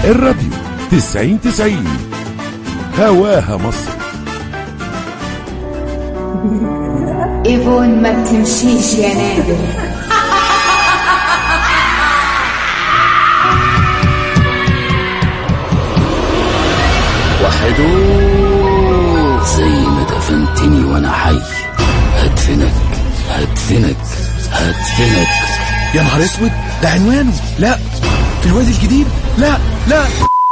الراديو تسعين تسعين هواها مصر ايفون ما بتمشيش يا نادر وحدوث زي ما دفنتني وانا حي هدفنك هدفنك هدفنك يا نهار اسود ده عنوانه لا في الوادي الجديد لا لا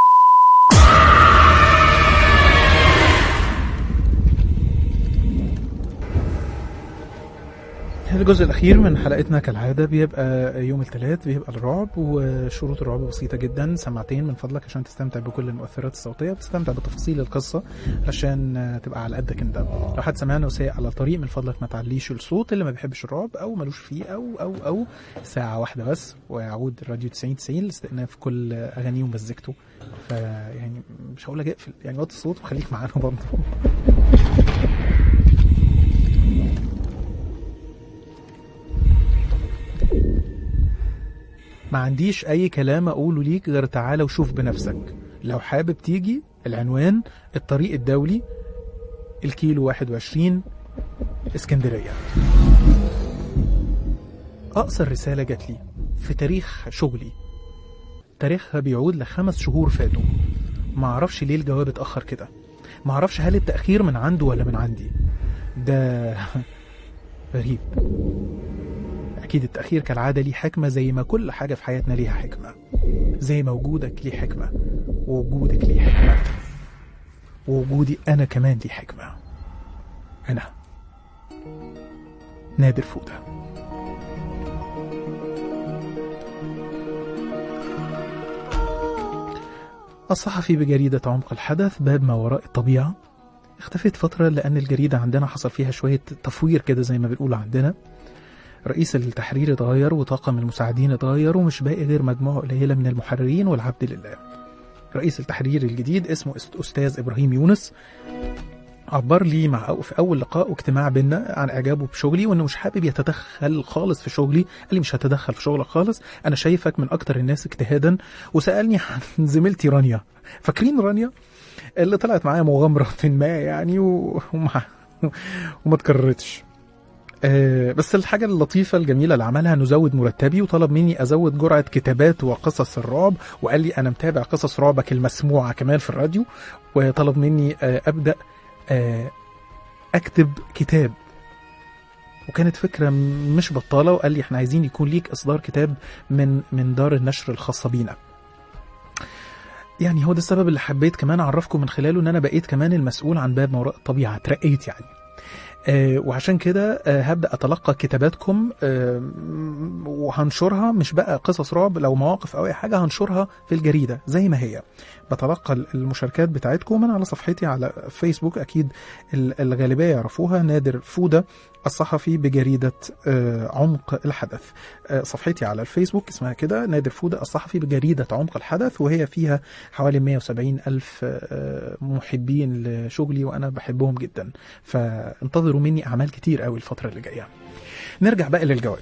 الجزء الأخير من حلقتنا كالعادة بيبقى يوم الثلاث بيبقى الرعب وشروط الرعب بسيطة جدا سماعتين من فضلك عشان تستمتع بكل المؤثرات الصوتية وتستمتع بتفاصيل القصة عشان تبقى على قدك انت لو حد سمعنا وسايق على الطريق من فضلك ما تعليش الصوت اللي ما بيحبش الرعب أو ملوش فيه أو أو أو ساعة واحدة بس ويعود الراديو 90 90 لاستئناف كل أغانيه ومزيكته فيعني مش هقول لك اقفل يعني وطي الصوت وخليك معانا برضه ما عنديش اي كلام اقوله ليك غير تعالى وشوف بنفسك لو حابب تيجي العنوان الطريق الدولي الكيلو 21 اسكندرية أقصر رسالة جات لي في تاريخ شغلي تاريخها بيعود لخمس شهور فاتوا ما اعرفش ليه الجواب اتأخر كده ما اعرفش هل التأخير من عنده ولا من عندي ده غريب أكيد التأخير كالعادة ليه حكمة زي ما كل حاجة في حياتنا ليها حكمة زي ما وجودك ليه حكمة ووجودك ليه حكمة ووجودي أنا كمان ليه حكمة أنا نادر فودة الصحفي بجريدة عمق الحدث باب ما وراء الطبيعة اختفيت فترة لأن الجريدة عندنا حصل فيها شوية تفوير كده زي ما بنقول عندنا رئيس التحرير اتغير وطاقم المساعدين اتغير ومش باقي غير مجموعة قليلة من المحررين والعبد لله رئيس التحرير الجديد اسمه أستاذ إبراهيم يونس عبر لي مع في أول لقاء واجتماع بينا عن إعجابه بشغلي وإنه مش حابب يتدخل خالص في شغلي قال لي مش هتدخل في شغلك خالص أنا شايفك من أكتر الناس اجتهادا وسألني عن زميلتي رانيا فاكرين رانيا اللي طلعت معايا مغامرة ما يعني و... وما وما اتكررتش آه، بس الحاجة اللطيفة الجميلة اللي عملها انه زود مرتبي وطلب مني ازود جرعة كتابات وقصص الرعب وقال لي انا متابع قصص رعبك المسموعة كمان في الراديو وطلب مني آه، ابدأ آه، اكتب كتاب وكانت فكرة مش بطالة وقال لي احنا عايزين يكون ليك اصدار كتاب من من دار النشر الخاصة بينا يعني هو ده السبب اللي حبيت كمان اعرفكم من خلاله ان انا بقيت كمان المسؤول عن باب ما وراء الطبيعة اترقيت يعني آه، وعشان كده آه، هبدا اتلقى كتاباتكم آه، وهنشرها مش بقى قصص رعب لو مواقف او اي حاجه هنشرها في الجريده زي ما هي بتلقى المشاركات بتاعتكم من على صفحتي على فيسبوك اكيد ال- الغالبيه يعرفوها نادر فوده الصحفي بجريده آه، عمق الحدث آه، صفحتي على الفيسبوك اسمها كده نادر فوده الصحفي بجريده عمق الحدث وهي فيها حوالي 170 الف آه، محبين لشغلي وانا بحبهم جدا فانتظروا مني اعمال كتير قوي الفتره اللي جايه نرجع بقى للجواب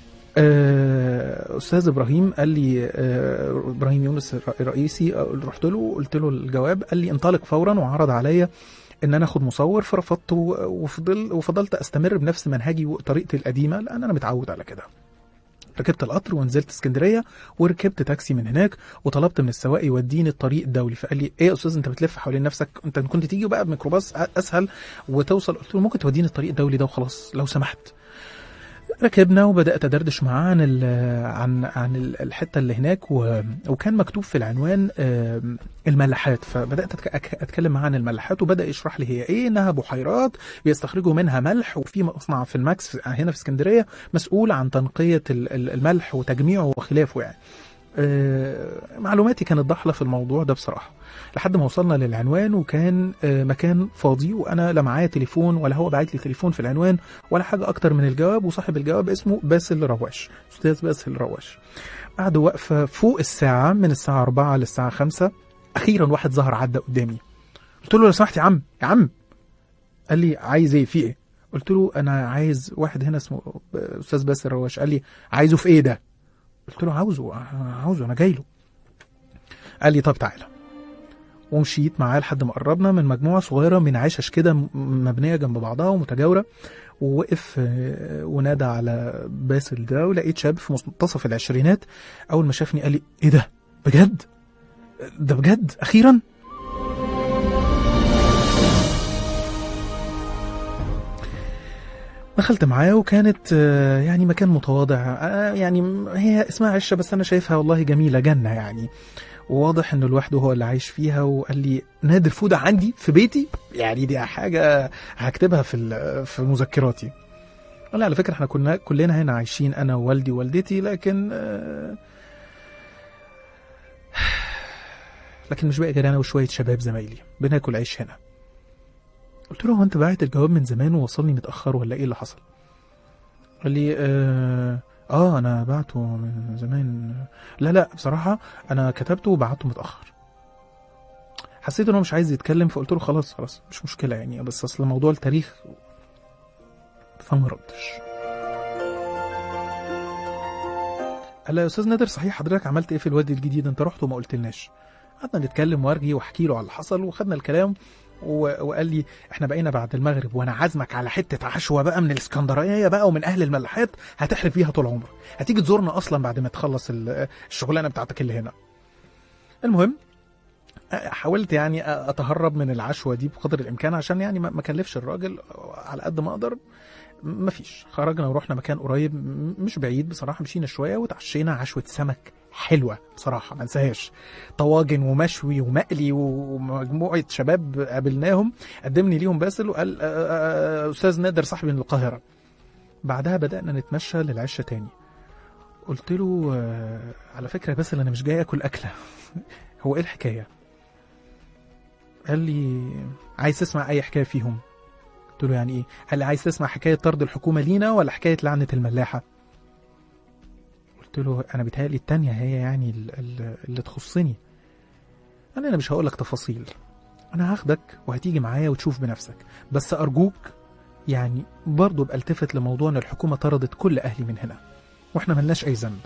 آه، استاذ ابراهيم قال لي آه، ابراهيم يونس الرئيسي آه، رحت له قلت له الجواب قال لي انطلق فورا وعرض عليا ان انا اخد مصور فرفضت و- وفضل وفضلت استمر بنفس منهجي وطريقتي القديمه لان انا متعود على كده ركبت القطر ونزلت اسكندريه وركبت تاكسي من هناك وطلبت من السواق يوديني الطريق الدولي فقال لي ايه يا استاذ انت بتلف حوالين نفسك انت كنت تيجي بقى بميكروباص اسهل وتوصل قلت له ممكن توديني الطريق الدولي ده وخلاص لو سمحت ركبنا وبدات ادردش معاه عن ال- عن عن ال- الحته اللي هناك و- وكان مكتوب في العنوان آم، الملاحات فبدات أتك- أك- اتكلم معاه عن الملاحات وبدا يشرح لي هي ايه انها بحيرات بيستخرجوا منها ملح وفي مصنع في الماكس في- هنا في اسكندريه مسؤول عن تنقيه ال- ال- الملح وتجميعه وخلافه يعني آه، معلوماتي كانت ضحله في الموضوع ده بصراحه لحد ما وصلنا للعنوان وكان آه، مكان فاضي وانا لا معايا تليفون ولا هو باعت لي تليفون في العنوان ولا حاجه اكتر من الجواب وصاحب الجواب اسمه باسل رواش استاذ باسل رواش قعدوا واقفه فوق الساعه من الساعه 4 للساعه 5 اخيرا واحد ظهر عدى قدامي قلت له لو سمحت يا عم يا عم قال لي عايز ايه في ايه قلت له انا عايز واحد هنا اسمه استاذ باسل رواش قال لي عايزه في ايه ده قلت له عاوزه عاوزه انا جاي له قال لي طب تعالى ومشيت معاه لحد ما قربنا من مجموعه صغيره من عشش كده م- مبنيه جنب بعضها ومتجاوره ووقف آه، ونادى على باسل ده ولقيت شاب في منتصف العشرينات اول ما شافني قال لي ايه ده بجد ده بجد اخيرا دخلت معاه وكانت آه، يعني مكان متواضع آه، يعني م- هي اسمها عشة بس أنا شايفها والله جميلة جنة يعني وواضح إنه لوحده هو اللي عايش فيها وقال لي نادر فودة عندي في بيتي يعني دي حاجة هكتبها في ال- في مذكراتي قال لي على فكرة احنا كنا كلنا هنا عايشين أنا ووالدي ووالدتي لكن آه، لكن مش باقي غير أنا وشوية شباب زمايلي بناكل عيش هنا قلت له هو انت بعت الجواب من زمان ووصلني متاخر ولا ايه اللي حصل قال لي اه, آه انا بعته من زمان لا لا بصراحه انا كتبته وبعته متاخر حسيت ان هو مش عايز يتكلم فقلت له خلاص خلاص مش مشكله يعني بس اصل موضوع التاريخ فما ردش قال لي يا استاذ نادر صحيح حضرتك عملت ايه في الوادي الجديد انت رحت وما قلتلناش قعدنا نتكلم وارجي واحكي له على اللي حصل وخدنا الكلام و- وقال لي احنا بقينا بعد المغرب وانا عازمك على حته عشوه بقى من الاسكندرانيه بقى ومن اهل الملاحات هتحلف فيها طول عمرك هتيجي تزورنا اصلا بعد ما تخلص ال- الشغلانه بتاعتك اللي هنا المهم حاولت يعني اتهرب من العشوه دي بقدر الامكان عشان يعني ما ما اكلفش الراجل على قد ما اقدر مفيش خرجنا ورحنا مكان قريب م- مش بعيد بصراحه مشينا شويه وتعشينا عشوه سمك حلوه بصراحه ما انساهاش طواجن ومشوي ومقلي ومجموعه شباب قابلناهم قدمني ليهم باسل وقال آه، آه، آه، استاذ نادر صاحبي من القاهره بعدها بدانا نتمشى للعشه تاني قلت له آه، على فكره يا باسل انا مش جاي اكل اكله هو ايه الحكايه قال لي عايز تسمع اي حكايه فيهم قلت له يعني ايه قال لي عايز تسمع حكايه طرد الحكومه لينا ولا حكايه لعنه الملاحه قلت له انا بيتهيألي التانية هي يعني ال- ال- اللي تخصني انا انا مش هقول لك تفاصيل انا هاخدك وهتيجي معايا وتشوف بنفسك بس ارجوك يعني برضه ابقى التفت لموضوع ان الحكومه طردت كل اهلي من هنا واحنا ملناش اي ذنب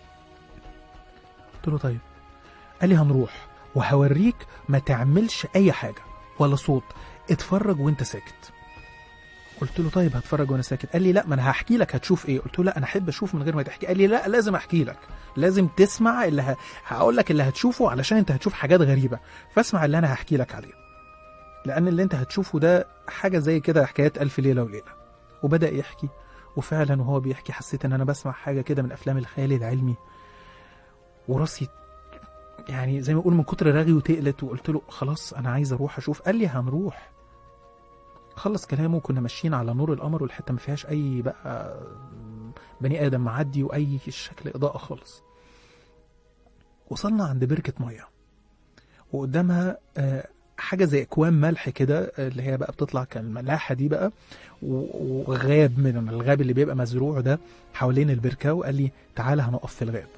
قلت له طيب قال لي هنروح وهوريك ما تعملش اي حاجه ولا صوت اتفرج وانت ساكت قلت له طيب هتفرج وانا ساكت قال لي لا ما انا هحكي لك هتشوف ايه قلت له لا انا احب اشوف من غير ما تحكي قال لي لا لازم احكي لك لازم تسمع اللي ه... هقول لك اللي هتشوفه علشان انت هتشوف حاجات غريبه فاسمع اللي انا هحكي لك عليه لان اللي انت هتشوفه ده حاجه زي كده حكايات الف ليله وليله وبدا يحكي وفعلا وهو بيحكي حسيت ان انا بسمع حاجه كده من افلام الخيال العلمي وراسي يعني زي ما اقول من كتر رغي وتقلت وقلت له خلاص انا عايز اروح اشوف قال لي هنروح خلص كلامه كنا ماشيين على نور القمر والحته ما فيهاش اي بقى بني ادم معدي واي شكل اضاءه خالص وصلنا عند بركه ميه وقدامها آه، حاجه زي اكوام ملح كده آه، اللي هي بقى بتطلع كالملاحه دي بقى و- وغاب من الغاب اللي بيبقى مزروع ده حوالين البركه وقال لي تعالى هنقف في الغاب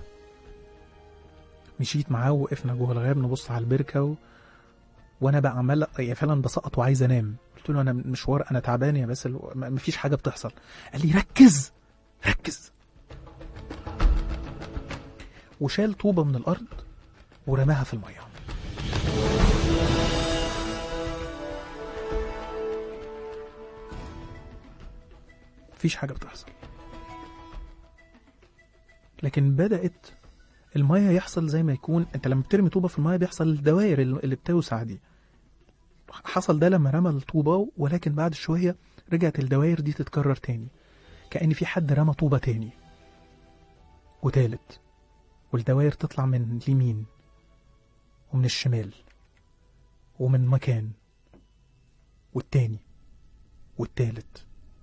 مشيت معاه ووقفنا جوه الغاب نبص على البركه و... وانا بقى عمال يعني فعلا بسقط وعايز انام قلت له انا مشوار انا تعبان يا باسل و- م- مفيش حاجه بتحصل قال لي ركز ركز وشال طوبه من الارض ورماها في الميه مفيش حاجه بتحصل لكن بدات الميه يحصل زي ما يكون انت لما بترمي طوبه في الميه بيحصل الدوائر اللي بتوسع دي حصل ده لما رمى الطوبه ولكن بعد شويه رجعت الدوائر دي تتكرر تاني كأن في حد رمى طوبه تاني وتالت والدوائر تطلع من اليمين ومن الشمال ومن مكان والتاني والتالت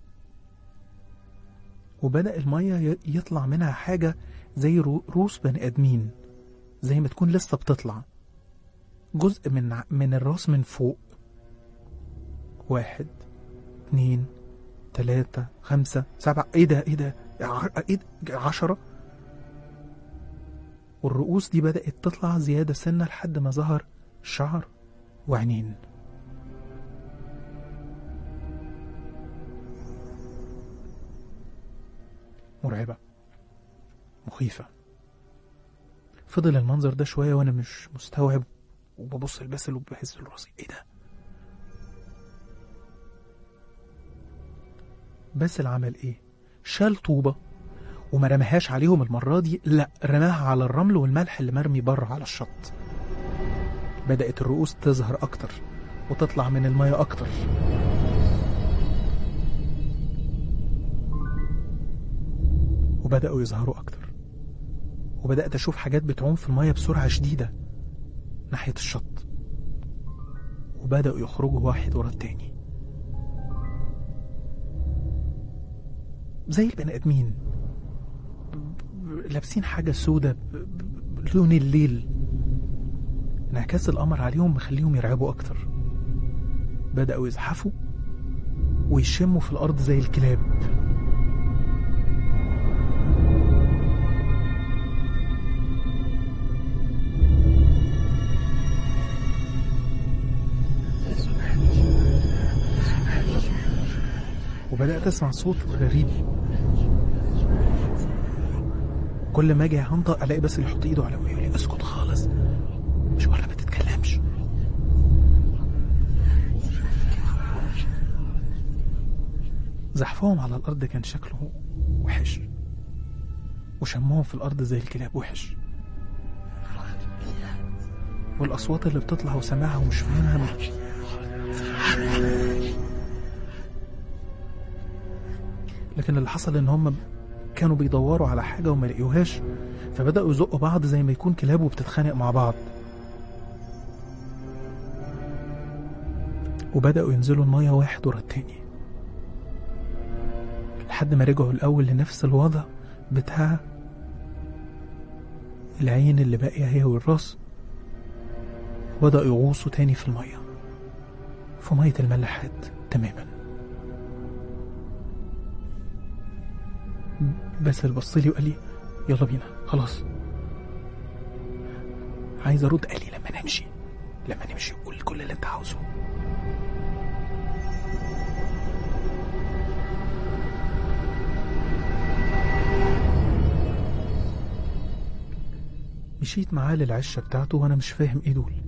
وبدأ المية ي- يطلع منها حاجة زي رو- روس بني آدمين زي ما تكون لسه بتطلع جزء من ع- من الراس من فوق واحد اتنين تلاتة خمسة سبعة ايه ده ايه ده ع- ايه ده؟ عشرة والرؤوس دي بدأت تطلع زيادة سنة لحد ما ظهر شعر وعينين مرعبة مخيفة فضل المنظر ده شوية وأنا مش مستوعب وببص لباسل وبهز راسي إيه ده؟ باسل عمل إيه؟ شال طوبة وما رماهاش عليهم المرة دي لا رماها على الرمل والملح اللي مرمي بره على الشط بدأت الرؤوس تظهر أكتر وتطلع من المية أكتر وبدأوا يظهروا أكتر وبدأت أشوف حاجات بتعوم في المية بسرعة شديدة ناحية الشط وبدأوا يخرجوا واحد ورا التاني زي البني آدمين لابسين حاجة سودة ب- ب- لون الليل انعكاس القمر عليهم مخليهم يرعبوا أكتر بدأوا يزحفوا ويشموا في الأرض زي الكلاب وبدأت أسمع صوت غريب كل ما اجي هنطق الاقي بس اللي يحط ايده على ويقول لي اسكت خالص مش ولا ما تتكلمش زحفهم على الارض كان شكله وحش وشمهم في الارض زي الكلاب وحش والاصوات اللي بتطلع وسامعها ومش فاهمها مش لكن اللي حصل ان هم كانوا بيدوروا على حاجة وما لقيوهاش فبدأوا يزقوا بعض زي ما يكون كلاب وبتتخانق مع بعض وبدأوا ينزلوا المية واحد ورا التاني لحد ما رجعوا الأول لنفس الوضع بتاع العين اللي باقية هي والراس بدأوا يغوصوا تاني في المية في مية الملاحات تماما باسل بص لي وقال لي يلا بينا خلاص عايز ارد قال لي لما نمشي لما نمشي قول كل اللي انت عاوزه مشيت معاه للعشه بتاعته وانا مش فاهم ايه دول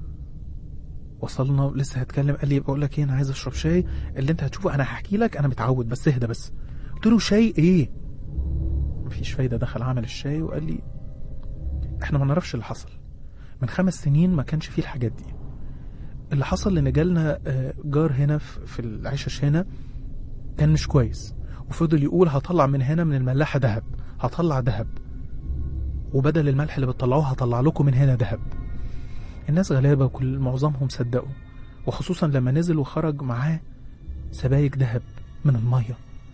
وصلنا لسه هتكلم قال لي بقول لك ايه انا عايز اشرب شاي اللي انت هتشوفه انا هحكي لك انا متعود بس اهدى بس قلت له شاي ايه مفيش فايدة دخل عمل الشاي وقال لي احنا ما نعرفش اللي حصل من خمس سنين ما كانش فيه الحاجات دي اللي حصل ان جالنا آه، جار هنا في في العشش هنا كان مش كويس وفضل يقول هطلع من هنا من الملاحة دهب هطلع دهب وبدل الملح اللي بتطلعوه هطلع لكم من هنا دهب الناس غلابة وكل معظمهم صدقوا وخصوصا لما نزل وخرج معاه سبايك دهب من الميه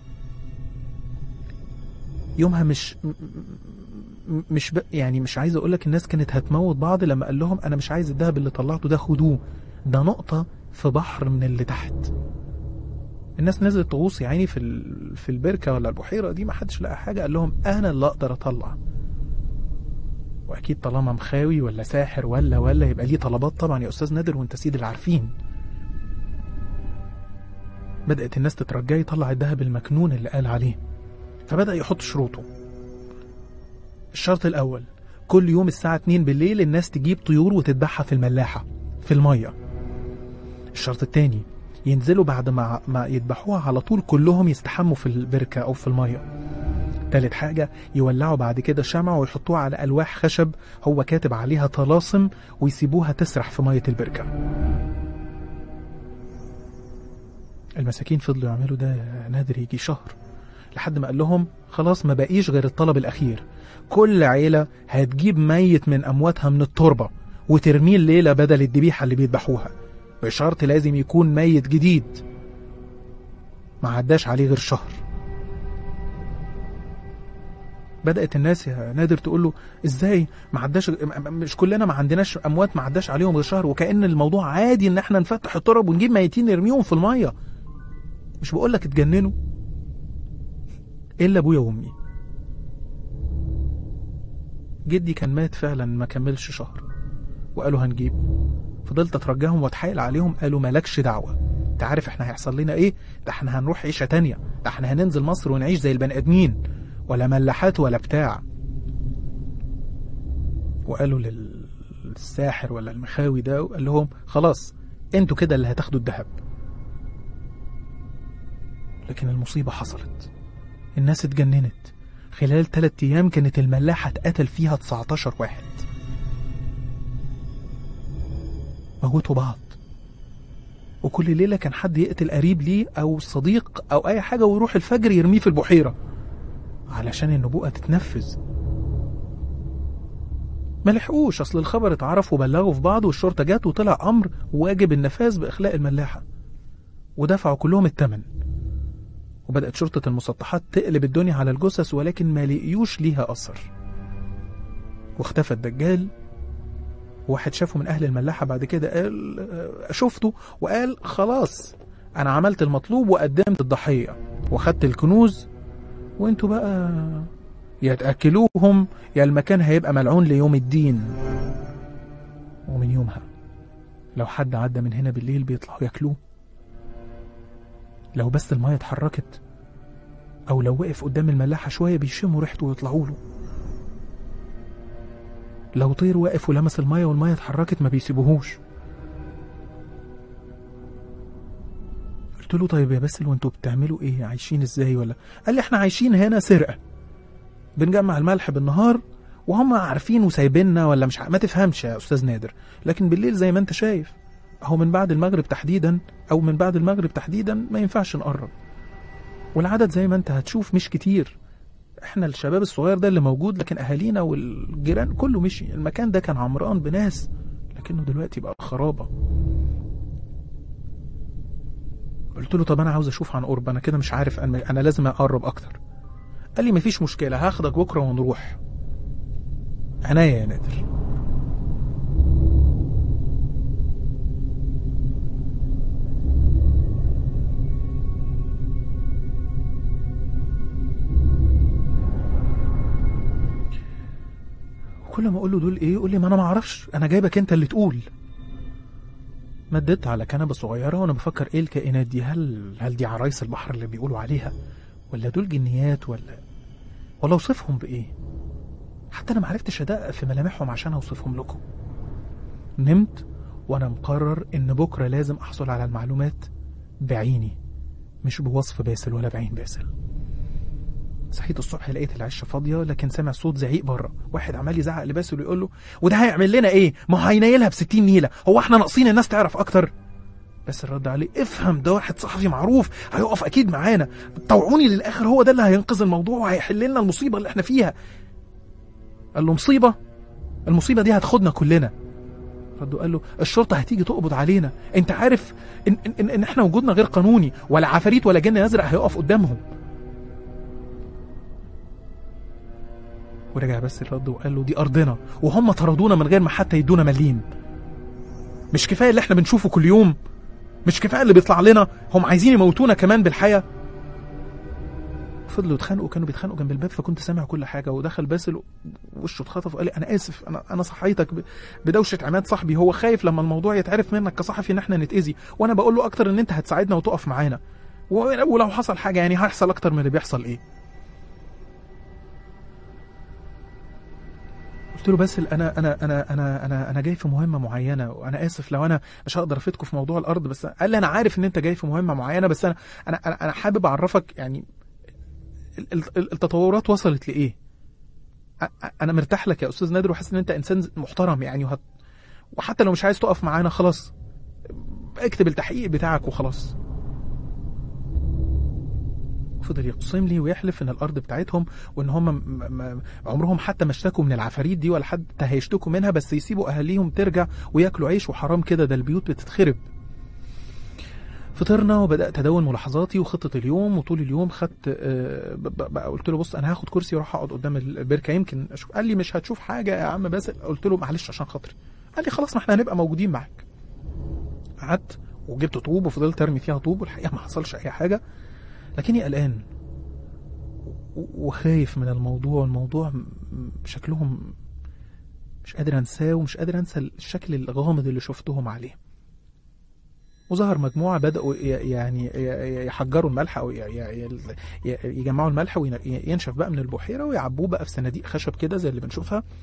يومها مش م- م- مش ب... يعني مش عايز اقول لك الناس كانت هتموت بعض لما قال لهم انا مش عايز الذهب اللي طلعته ده خدوه ده نقطة في بحر من اللي تحت الناس نزلت تغوص يا عيني في ال... في البركة ولا البحيرة دي ما حدش لقى حاجة قال لهم انا اللي اقدر اطلع واكيد طالما مخاوي ولا ساحر ولا ولا يبقى ليه طلبات طبعا يا استاذ نادر وانت سيد العارفين بدأت الناس تترجاه يطلع الذهب المكنون اللي قال عليه فبدأ يحط شروطه الشرط الأول كل يوم الساعة 2 بالليل الناس تجيب طيور وتذبحها في الملاحة في المية الشرط التاني ينزلوا بعد ما ما يذبحوها على طول كلهم يستحموا في البركة أو في المية تالت حاجة يولعوا بعد كده شمع ويحطوها على ألواح خشب هو كاتب عليها طلاسم ويسيبوها تسرح في مية البركة المساكين فضلوا يعملوا ده نادر يجي شهر لحد ما قال لهم خلاص ما بقيش غير الطلب الأخير كل عيلة هتجيب ميت من أمواتها من التربة وترميه الليلة بدل الذبيحة اللي بيذبحوها بشرط لازم يكون ميت جديد ما عداش عليه غير شهر بدأت الناس يا نادر تقول له ازاي ما عداش م- م- مش كلنا ما عندناش اموات ما عداش عليهم غير شهر وكأن الموضوع عادي ان احنا نفتح التراب ونجيب ميتين نرميهم في الميه مش بقول لك اتجننوا الا ابويا وامي جدي كان مات فعلا ما كملش شهر وقالوا هنجيبه فضلت اترجاهم واتحايل عليهم قالوا مالكش دعوه انت عارف احنا هيحصل لنا ايه ده احنا هنروح عيشه تانية ده احنا هننزل مصر ونعيش زي البني ادمين ولا ملاحات ولا بتاع وقالوا للساحر ولا المخاوي ده وقال لهم خلاص انتوا كده اللي هتاخدوا الذهب لكن المصيبة حصلت الناس اتجننت خلال ثلاثة أيام كانت الملاحة اتقتل فيها 19 واحد موتوا بعض وكل ليلة كان حد يقتل قريب ليه أو صديق أو أي حاجة ويروح الفجر يرميه في البحيرة علشان النبوءة تتنفذ ما لحقوش أصل الخبر اتعرف وبلغوا في بعض والشرطة جت وطلع أمر واجب النفاذ بإخلاء الملاحة ودفعوا كلهم الثمن وبدأت شرطة المسطحات تقلب الدنيا على الجثث ولكن ما لقيوش ليها أثر واختفى الدجال واحد شافه من أهل الملاحة بعد كده قال آه، شفته وقال خلاص أنا عملت المطلوب وقدمت الضحية وخدت الكنوز وانتوا بقى يا تأكلوهم يا المكان هيبقى ملعون ليوم الدين ومن يومها لو حد عدى من هنا بالليل بيطلعوا ياكلوه لو بس المية اتحركت أو لو وقف قدام الملاحة شوية بيشموا ريحته ويطلعوا له لو طير واقف ولمس المية والمية اتحركت ما بيسيبوهوش قلت له طيب يا باسل وانتوا بتعملوا ايه عايشين ازاي ولا قال لي احنا عايشين هنا سرقة بنجمع الملح بالنهار وهم عارفين وسايبيننا ولا مش ع... ما تفهمش يا استاذ نادر لكن بالليل زي ما انت شايف اهو من بعد المغرب تحديدا او من بعد المغرب تحديدا ما ينفعش نقرب والعدد زي ما انت هتشوف مش كتير احنا الشباب الصغير ده اللي موجود لكن اهالينا والجيران كله مشي المكان ده كان عمران بناس لكنه دلوقتي بقى خرابة قلت له طب انا عاوز اشوف عن قرب انا كده مش عارف انا, أنا لازم اقرب اكتر قال لي مفيش مشكلة هاخدك بكرة ونروح عناية يا نادر كل ما اقول له دول ايه يقول لي ما انا ما اعرفش انا جايبك انت اللي تقول مددت على كنبه صغيره وانا بفكر ايه الكائنات دي هل هل دي عرايس البحر اللي بيقولوا عليها ولا دول جنيات ولا ولا اوصفهم بايه حتى انا ما عرفتش ادقق في ملامحهم عشان اوصفهم لكم نمت وانا مقرر ان بكره لازم احصل على المعلومات بعيني مش بوصف باسل ولا بعين باسل صحيت الصبح لقيت العشه فاضيه لكن سامع صوت زعيق بره واحد عمال يزعق لباسل ويقول له وده هيعمل لنا ايه ما هو هينيلها ب 60 نيله هو احنا ناقصين الناس تعرف اكتر بس الرد عليه افهم ده واحد صحفي معروف هيقف اكيد معانا طوعوني للاخر هو ده اللي هينقذ الموضوع وهيحل لنا المصيبه اللي احنا فيها قال له مصيبه المصيبه دي هتاخدنا كلنا رد قال له الشرطه هتيجي تقبض علينا انت عارف ان, إن, ان احنا وجودنا غير قانوني ولا عفاريت ولا جن ازرق هيقف قدامهم ورجع بس الرد وقال له دي ارضنا وهم طردونا من غير ما حتى يدونا مليم مش كفايه اللي احنا بنشوفه كل يوم مش كفايه اللي بيطلع لنا هم عايزين يموتونا كمان بالحياه فضلوا يتخانقوا كانوا بيتخانقوا جنب الباب فكنت سامع كل حاجه ودخل باسل وشه اتخطف وقال لي انا اسف انا انا صحيتك ب- بدوشه عماد صاحبي هو خايف لما الموضوع يتعرف منك كصحفي ان احنا نتاذي وانا بقول له اكتر ان انت هتساعدنا وتقف معانا و- ولو حصل حاجه يعني هيحصل اكتر من اللي بيحصل ايه قلت له بس انا انا انا انا انا انا جاي في مهمه معينه وانا اسف لو انا مش هقدر افيدكم في موضوع الارض بس قال لي انا عارف ان انت جاي في مهمه معينه بس انا انا انا, أنا حابب اعرفك يعني ال- ال- التطورات وصلت لايه أ- أ- انا مرتاح لك يا استاذ نادر وحاسس ان انت انسان محترم يعني وهت... وحتى لو مش عايز تقف معانا خلاص اكتب التحقيق بتاعك وخلاص فضل يقسم لي ويحلف ان الارض بتاعتهم وان هم م- م- عمرهم حتى ما اشتكوا من العفاريت دي ولا حتى هيشتكوا منها بس يسيبوا اهاليهم ترجع وياكلوا عيش وحرام كده ده البيوت بتتخرب فطرنا وبدات ادون ملاحظاتي وخطه اليوم وطول اليوم خدت آه، ب- ب- بقى قلت له بص انا هاخد كرسي واروح اقعد قدام البركه يمكن اشوف قال لي مش هتشوف حاجه يا عم بس قلت له معلش عشان خاطري قال لي خلاص ما احنا هنبقى موجودين معاك قعدت وجبت طوب وفضلت ارمي فيها طوب والحقيقه ما حصلش اي حاجه لكني قلقان و- وخايف من الموضوع والموضوع م- م- شكلهم مش قادر انساه ومش قادر انسى الشكل الغامض اللي شفتهم عليه وظهر مجموعة بدأوا ي- يعني ي- يحجروا الملح أو ي- ي- ي- يجمعوا الملح وينشف بقى من البحيرة ويعبوه بقى في صناديق خشب كده زي اللي بنشوفها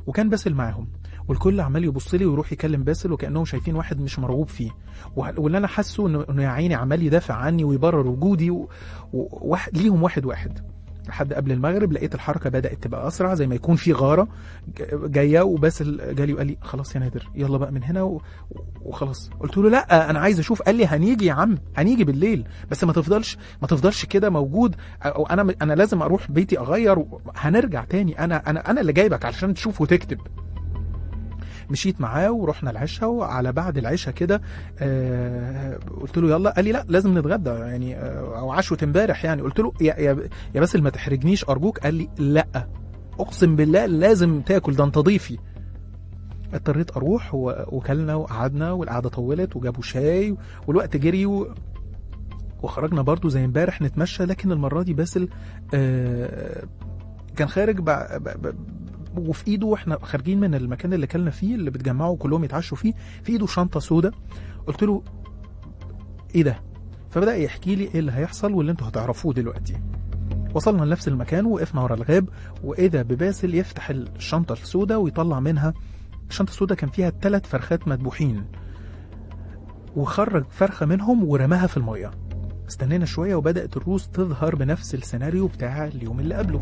وكان باسل معاهم والكل عمال يبص لي ويروح يكلم باسل وكانهم شايفين واحد مش مرغوب فيه وه- واللي انا حاسه انه إنه يا عيني عمال يدافع عني ويبرر وجودي و... و... واحد ليهم واحد واحد لحد قبل المغرب لقيت الحركه بدات تبقى اسرع زي ما يكون في غاره ج- جايه وباسل جالي وقال لي خلاص يا نادر يلا بقى من هنا و... وخلاص قلت له لا انا عايز اشوف قال لي هنيجي يا عم هنيجي بالليل بس ما تفضلش ما تفضلش كده موجود او انا انا لازم اروح بيتي اغير و- هنرجع تاني انا انا انا اللي جايبك علشان تشوف وتكتب مشيت معاه ورحنا العشاء وعلى بعد العشاء كده آه قلت له يلا قال لي لا لازم نتغدى يعني آه او عشوة امبارح يعني قلت له يا يا, يا باسل ما تحرجنيش ارجوك قال لي لا اقسم بالله لازم تاكل ده انت ضيفي اضطريت اروح و- وكلنا وقعدنا والقعده طولت وجابوا شاي والوقت جري و... وخرجنا برضو زي امبارح نتمشى لكن المره دي باسل آه كان خارج ب... ب... ب... وفي ايده واحنا خارجين من المكان اللي كلنا فيه اللي بتجمعوا كلهم يتعشوا فيه في ايده شنطه سودة قلت له ايه ده فبدا يحكي لي ايه اللي هيحصل واللي انتوا هتعرفوه دلوقتي وصلنا لنفس المكان وقفنا ورا الغاب واذا بباسل يفتح الشنطه السوداء ويطلع منها الشنطه السوداء كان فيها ثلاث فرخات مذبوحين وخرج فرخه منهم ورماها في الميه استنينا شويه وبدات الروس تظهر بنفس السيناريو بتاع اليوم اللي قبله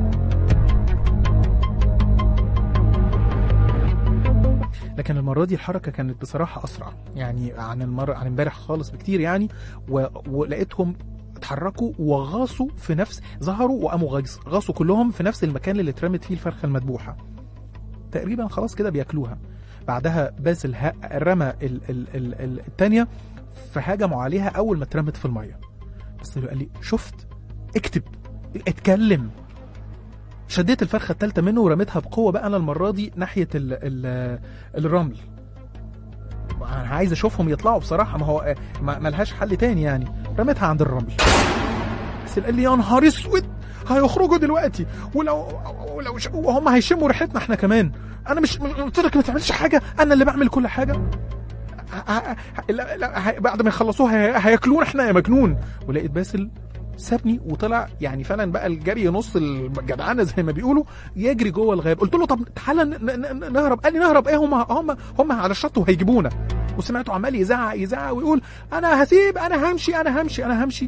لكن المره دي الحركه كانت بصراحه اسرع يعني عن المره عن امبارح خالص بكتير يعني و... ولقيتهم اتحركوا وغاصوا في نفس ظهروا وقاموا غاص- غاصوا كلهم في نفس المكان اللي اترمت فيه الفرخه المذبوحه تقريبا خلاص كده بياكلوها بعدها باسل ه- رمى ال... ال... ال... ال... التانية فهجموا عليها اول ما اترمت في الميه بس قال لي شفت اكتب اتكلم شديت الفرخه الثالثه منه ورميتها بقوه بقى انا المره دي ناحيه ال ال الرمل انا عايز اشوفهم يطلعوا بصراحه ما هو ما ملهاش حل تاني يعني رميتها عند الرمل بس قال لي يا نهار اسود هيخرجوا دلوقتي ولو ولو ش... وهم هيشموا ريحتنا احنا كمان انا مش مش- قلت لك ما تعملش حاجه انا اللي بعمل كل حاجه ه- ه- ه- لا لا ه- بعد ما يخلصوها هي- هياكلونا احنا يا مجنون ولقيت باسل سابني وطلع يعني فعلا بقى الجري نص الجدعانه زي ما بيقولوا يجري جوه الغاب قلت له طب تعالى ن- ن- ن- نهرب قال لي نهرب ايه هم هم هم على الشط وهيجيبونا وسمعته عمال يزعق يزعق ويقول انا هسيب انا همشي انا همشي انا همشي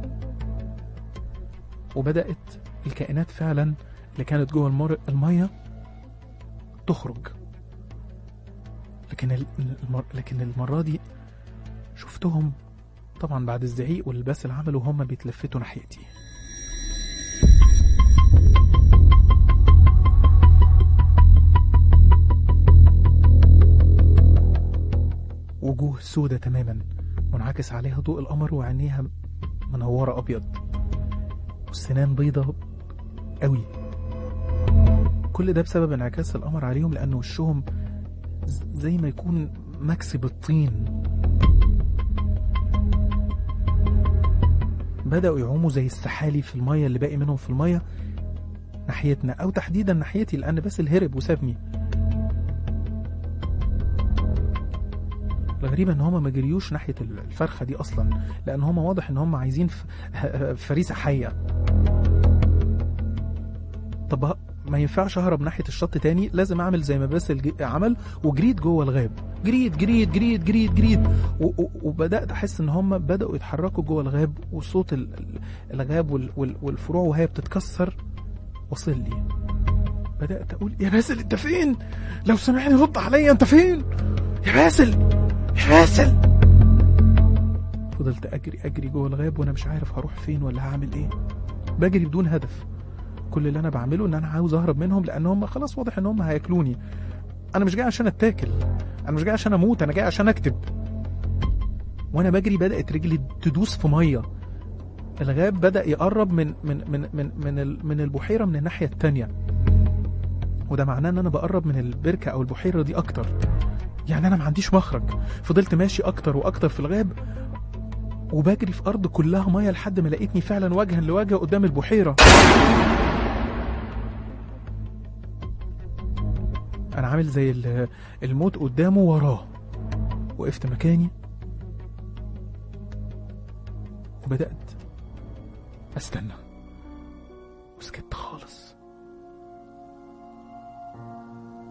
وبدات الكائنات فعلا اللي كانت جوه المر... الميه تخرج لكن ال- المر... لكن المره دي شفتهم طبعا بعد الزعيق واللباس اللي عمله هم بيتلفتوا ناحيتي وجوه سودة تماما منعكس عليها ضوء القمر وعينيها منورة أبيض والسنان بيضة قوي كل ده بسبب انعكاس القمر عليهم لأن وشهم ز- زي ما يكون مكسب الطين بدأوا يعوموا زي السحالي في المية اللي باقي منهم في المية ناحيتنا أو تحديدا ناحيتي لأن باسل هرب وسابني الغريبة ان هما ما جريوش ناحية الفرخة دي اصلا لان هما واضح ان هما عايزين ف- ه- فريسة حية طب ه- ما ينفعش اهرب ناحية الشط تاني لازم اعمل زي ما باسل ج- عمل وجريت جوه الغاب جريت جريت جريت جريت جريت و- و- وبدات احس ان هم بداوا يتحركوا جوه الغاب وصوت ال- ال- الغاب وال- وال- والفروع وهي بتتكسر وصل لي بدات اقول يا باسل انت فين لو سمعني رد عليا انت فين يا باسل يا باسل فضلت اجري اجري جوه الغاب وانا مش عارف هروح فين ولا هعمل ايه بجري بدون هدف كل اللي انا بعمله ان انا عاوز اهرب منهم لان هم خلاص واضح ان هم هياكلوني انا مش جاي عشان اتاكل انا مش جاي عشان اموت انا جاي عشان اكتب وانا بجري بدات رجلي تدوس في ميه الغاب بدا يقرب من من من من من, ال- من البحيره من الناحيه التانية وده معناه ان انا بقرب من البركه او البحيره دي اكتر يعني انا ما عنديش مخرج فضلت ماشي اكتر واكتر في الغاب وبجري في ارض كلها ميه لحد ما لقيتني فعلا وجها لوجه قدام البحيره انا عامل زي ال- الموت قدامه وراه وقفت مكاني وبدات استنى وسكت خالص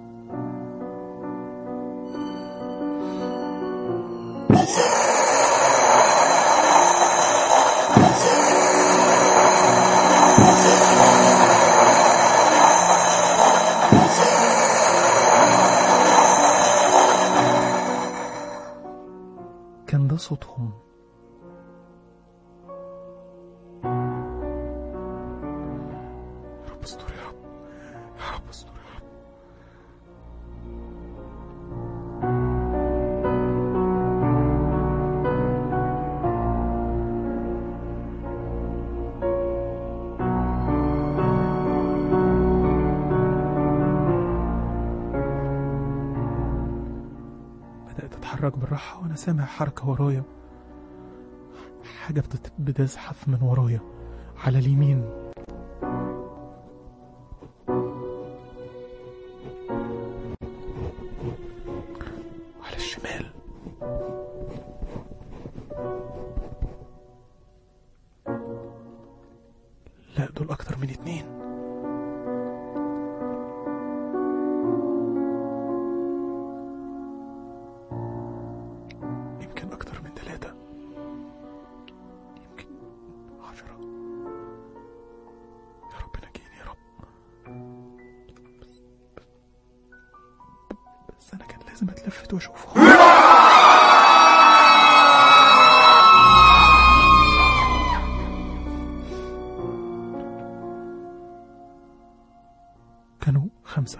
ده صوتهم يا رب استر يا رب يا رب استر يا رب بدأت أتحرك بالراحة وأنا سامع حركة ورايا حاجة بتت- بتزحف من ورايا على اليمين على الشمال لا دول أكتر من اتنين يمكن أكتر من ثلاثة يمكن عشرة يا رب نجيني يا رب بس, بس أنا كان لازم أتلفت وأشوفهم كانوا خمسة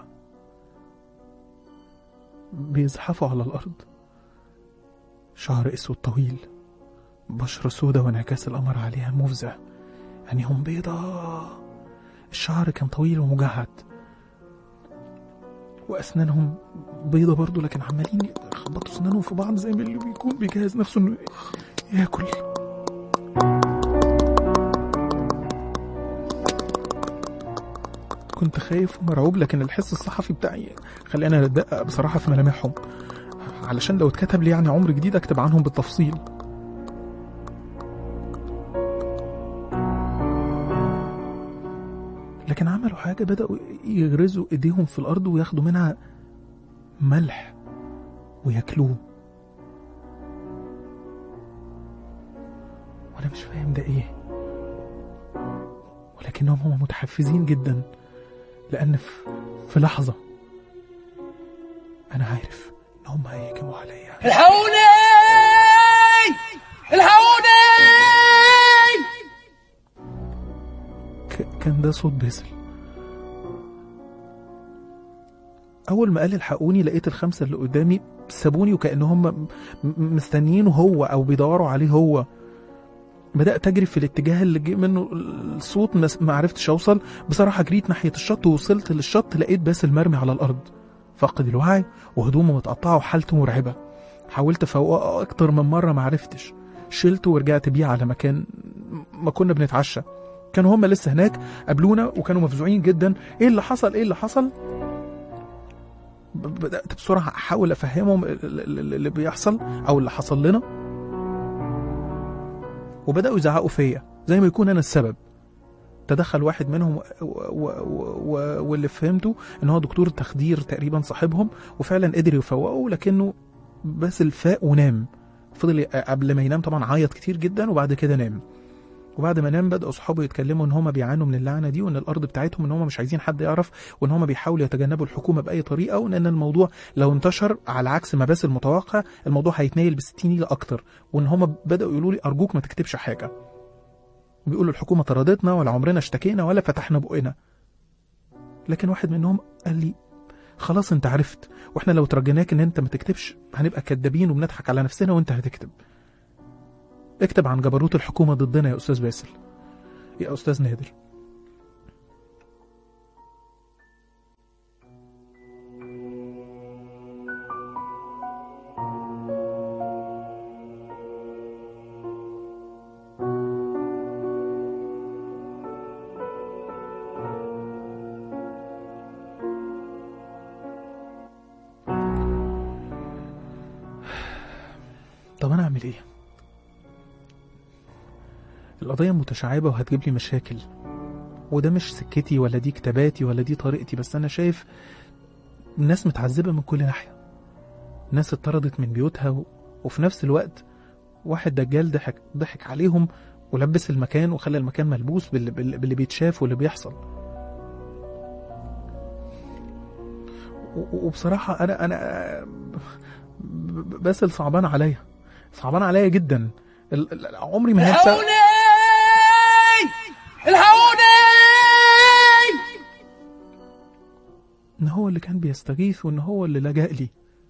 بيزحفوا على الأرض شعر اسود طويل بشرة سودة وانعكاس القمر عليها مفزع عينيهم بيضة الشعر كان طويل ومجعد وأسنانهم بيضة برضو لكن عمالين يخبطوا أسنانهم في بعض زي ما اللي بيكون بيجهز نفسه إنه ياكل كنت خايف ومرعوب لكن الحس الصحفي بتاعي خلاني أدقق بصراحة في ملامحهم علشان لو اتكتب لي يعني عمر جديد اكتب عنهم بالتفصيل لكن عملوا حاجة بدأوا يغرزوا ايديهم في الأرض وياخدوا منها ملح وياكلوه وأنا مش فاهم ده إيه ولكنهم هم متحفزين جدا لأن في, في لحظة أنا عارف إن هم هيهجموا عليا الحقوني الحقوني ك- كان ده صوت باسل أول ما قال الحقوني لقيت الخمسة اللي قدامي سابوني وكأنهم م- م- مستنيينه هو أو بيدوروا عليه هو بدأت أجري في الاتجاه اللي جه منه الصوت ما ما عرفتش أوصل بصراحة جريت ناحية الشط ووصلت للشط لقيت باسل مرمي على الأرض فاقد الوعي وهدومه متقطعة وحالته مرعبة حاولت أفوقه أكتر من مرة ما عرفتش شلته ورجعت بيه على مكان ما كنا بنتعشى كانوا هم لسه هناك قابلونا وكانوا مفزوعين جدا ايه اللي حصل ايه اللي حصل ب- بدأت بسرعة أحاول أفهمهم ال- ال- ال- اللي بيحصل أو اللي حصل لنا وبدأوا يزعقوا فيا زي ما يكون أنا السبب تدخل واحد منهم و... و... و... واللي فهمته ان هو دكتور تخدير تقريبا صاحبهم وفعلا قدر يفوقه لكنه بس الفاق ونام فضل ي- قبل ما ينام طبعا عيط كتير جدا وبعد كده نام وبعد ما نام بدأوا أصحابه يتكلموا إن هم بيعانوا من اللعنة دي وإن الأرض بتاعتهم إن هم مش عايزين حد يعرف وإن هم بيحاولوا يتجنبوا الحكومة بأي طريقة وإن الموضوع لو انتشر على عكس ما بس المتوقع الموضوع هيتنيل بستين نيلة أكتر وإن هم بدأوا يقولوا لي أرجوك ما تكتبش حاجة بيقولوا الحكومة طردتنا ولا عمرنا اشتكينا ولا فتحنا بقنا لكن واحد منهم قال لي خلاص انت عرفت واحنا لو ترجيناك ان انت ما تكتبش هنبقى كدابين وبنضحك على نفسنا وانت هتكتب اكتب عن جبروت الحكومة ضدنا يا أستاذ باسل يا أستاذ نادر طب أنا أعمل إيه؟ القضية متشعبة وهتجيب لي مشاكل وده مش سكتي ولا دي كتاباتي ولا دي طريقتي بس أنا شايف الناس متعذبة من كل ناحية ناس اتطردت من بيوتها و... وفي نفس الوقت واحد دجال ضحك ضحك عليهم ولبس المكان وخلى المكان ملبوس باللي, باللي باللي بيتشاف واللي بيحصل و- وبصراحة أنا أنا ب- باسل صعبان عليا صعبان عليا جدا ال- ال- عمري ما هنسى الحقوني الحقوني ان هو اللي كان بيستغيث وان هو اللي لجأ لي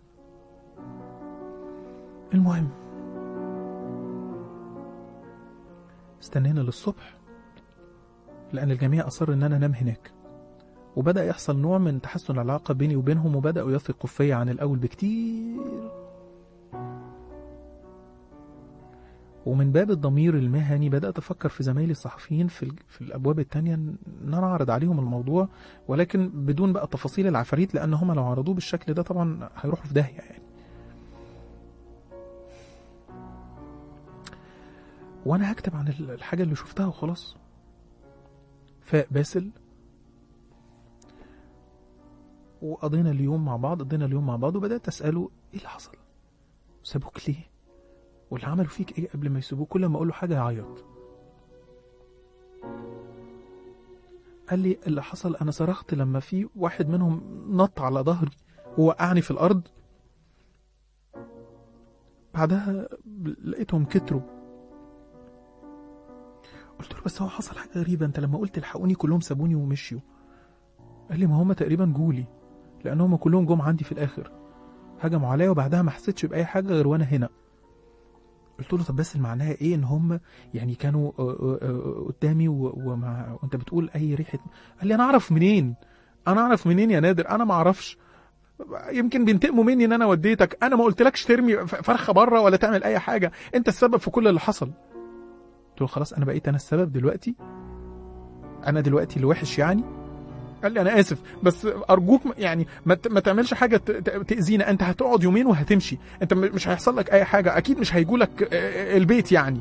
المهم استنينا للصبح لأن الجميع أصر إن أنا أنام هناك وبدأ يحصل نوع من تحسن العلاقة بيني وبينهم وبدأوا يثقوا فيا عن الأول بكتير ومن باب الضمير المهني بدأت أفكر في زمايلي الصحفيين في, ال- في الأبواب التانية إن أنا أعرض عليهم الموضوع ولكن بدون بقى تفاصيل العفاريت لأن هم لو عرضوه بالشكل ده طبعا هيروحوا في داهية يعني وأنا هكتب عن ال- الحاجة اللي شفتها وخلاص فاق باسل وقضينا اليوم مع بعض قضينا اليوم مع بعض وبدأت أسأله إيه اللي حصل سابوك ليه واللي عملوا فيك إيه قبل ما يسيبوك كل ما أقول له حاجة يعيط قال لي اللي حصل أنا صرخت لما في واحد منهم نط على ظهري ووقعني في الأرض بعدها لقيتهم كتروا قلت له بس هو حصل حاجة غريبة انت لما قلت الحقوني كلهم سابوني ومشيوا قال لي ما هم تقريبا جولي لان هم كلهم جم عندي في الاخر هجموا عليا وبعدها ما حسيتش باي حاجة غير وانا هنا قلت له طب بس معناها ايه ان هم يعني كانوا آه، آه، آه، قدامي و- ومع وانت بتقول اي ريحة قال لي انا اعرف منين انا اعرف منين يا نادر انا ما اعرفش يمكن بينتقموا مني ان انا وديتك انا ما قلتلكش ترمي ف- فرخه بره ولا تعمل اي حاجه انت السبب في كل اللي حصل قلت له خلاص انا بقيت انا السبب دلوقتي انا دلوقتي الوحش يعني قال لي انا اسف بس ارجوك م- يعني ما, ت- ما تعملش حاجه ت- ت- تاذينا انت هتقعد يومين وهتمشي انت م- مش هيحصل لك اي حاجه اكيد مش هيجولك آه، البيت يعني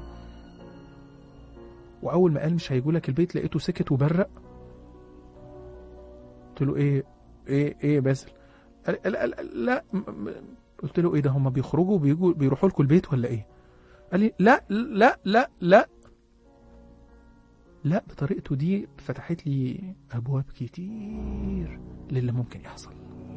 واول ما قال مش هيجولك البيت لقيته سكت وبرق قلت له ايه ايه ايه يا باسل قال لا, لا, لا م- م- قلت له ايه ده هم بيخرجوا بيجوا بيروحوا لكم البيت ولا ايه قال لي لا لا لا لا لا بطريقته دي فتحت لي ابواب كتير للي ممكن يحصل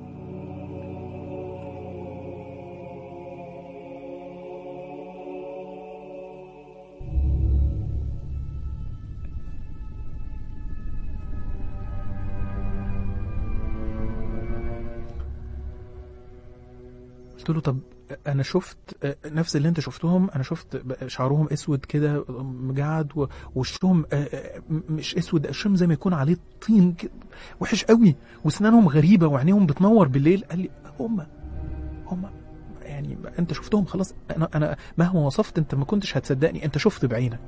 قلت له طب انا شفت نفس اللي انت شفتهم انا شفت شعرهم اسود كده مجعد و- ووشهم مش اسود وشهم زي ما يكون عليه طين كده وحش قوي واسنانهم غريبه وعينيهم بتنور بالليل قال لي هم هم يعني انت شفتهم خلاص انا انا مهما وصفت انت ما كنتش هتصدقني انت شفت بعينك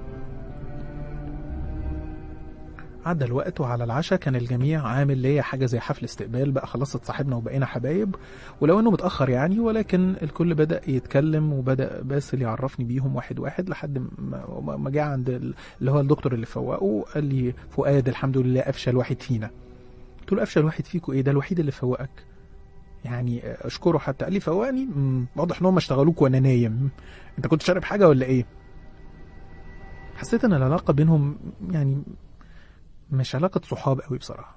عدى الوقت وعلى العشاء كان الجميع عامل ليا حاجه زي حفل استقبال بقى خلاص اتصاحبنا وبقينا حبايب ولو انه متاخر يعني ولكن الكل بدا يتكلم وبدا باسل يعرفني بيهم واحد واحد لحد ما ما جه عند ال- اللي هو الدكتور اللي فوقه قال لي فؤاد الحمد لله افشل واحد فينا قلت له افشل واحد فيكم ايه ده الوحيد اللي فوقك يعني اشكره حتى قال لي فوقني مم، واضح ان هم اشتغلوك وانا نايم انت كنت شارب حاجه ولا ايه حسيت ان العلاقه بينهم يعني مش علاقه صحاب قوي بصراحه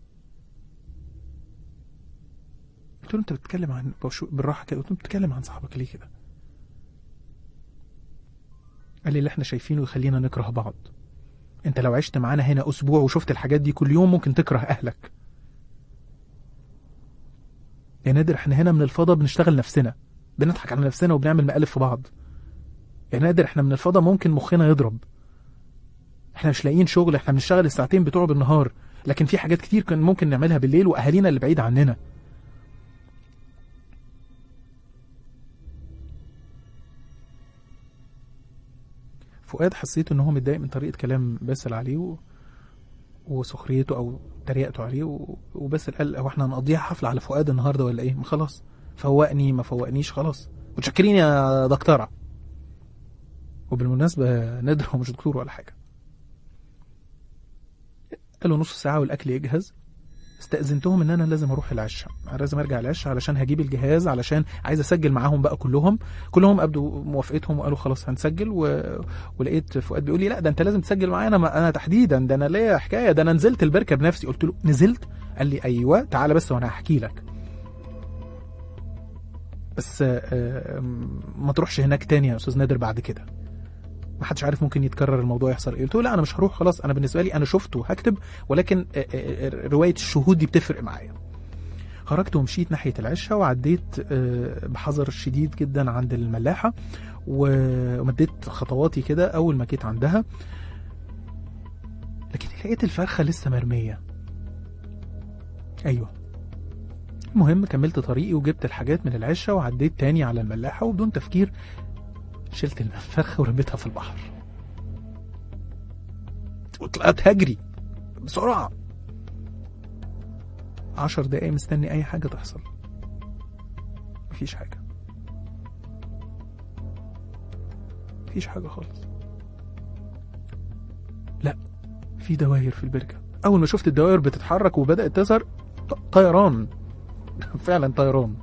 قلت له انت بتتكلم عن بشو- بالراحه كده قلت له بتتكلم عن صاحبك ليه كده قال لي اللي احنا شايفينه يخلينا نكره بعض انت لو عشت معانا هنا اسبوع وشفت الحاجات دي كل يوم ممكن تكره اهلك يا نادر احنا هنا من الفضا بنشتغل نفسنا بنضحك على نفسنا وبنعمل مقالب في بعض يا نادر احنا من الفضا ممكن مخنا يضرب احنا مش لاقيين شغل احنا بنشتغل الساعتين بتوع بالنهار لكن في حاجات كتير كان ممكن نعملها بالليل واهالينا اللي بعيد عننا فؤاد حسيت ان هو متضايق من طريقه كلام باسل عليه و... وسخريته او تريقته عليه و... وباسل قال هو احنا هنقضيها حفله على فؤاد النهارده ولا ايه ما خلاص فوقني ما فوقنيش خلاص متشكرين يا دكتوره وبالمناسبه نادر هو مش دكتور ولا حاجه قالوا نص ساعه والاكل يجهز استأذنتهم ان انا لازم اروح العشاء لازم ارجع العشاء علشان هجيب الجهاز علشان عايز اسجل معاهم بقى كلهم كلهم ابدوا موافقتهم وقالوا خلاص هنسجل و... ولقيت فؤاد بيقول لي لا ده انت لازم تسجل معانا ما انا تحديدا ده انا ليا حكايه ده انا نزلت البركه بنفسي قلت له نزلت قال لي ايوه تعالى بس وانا هحكي لك بس آه، آه، ما تروحش هناك تاني يا استاذ نادر بعد كده ما حدش عارف ممكن يتكرر الموضوع يحصل ايه قلت له لا انا مش هروح خلاص انا بالنسبه لي انا شفته هكتب ولكن آه، آه، آه، روايه الشهود دي بتفرق معايا خرجت ومشيت ناحيه العشه وعديت آه، بحذر شديد جدا عند الملاحه و- ومديت خطواتي كده اول ما جيت عندها لكن لقيت الفرخه لسه مرميه ايوه المهم كملت طريقي وجبت الحاجات من العشه وعديت تاني على الملاحه وبدون تفكير شلت الفرخه ورميتها في البحر وطلعت هجري بسرعه عشر دقايق مستني اي حاجه تحصل مفيش حاجه مفيش حاجه خالص لا في دواير في البركه اول ما شفت الدواير بتتحرك وبدات تظهر ط- طيران فعلا طيران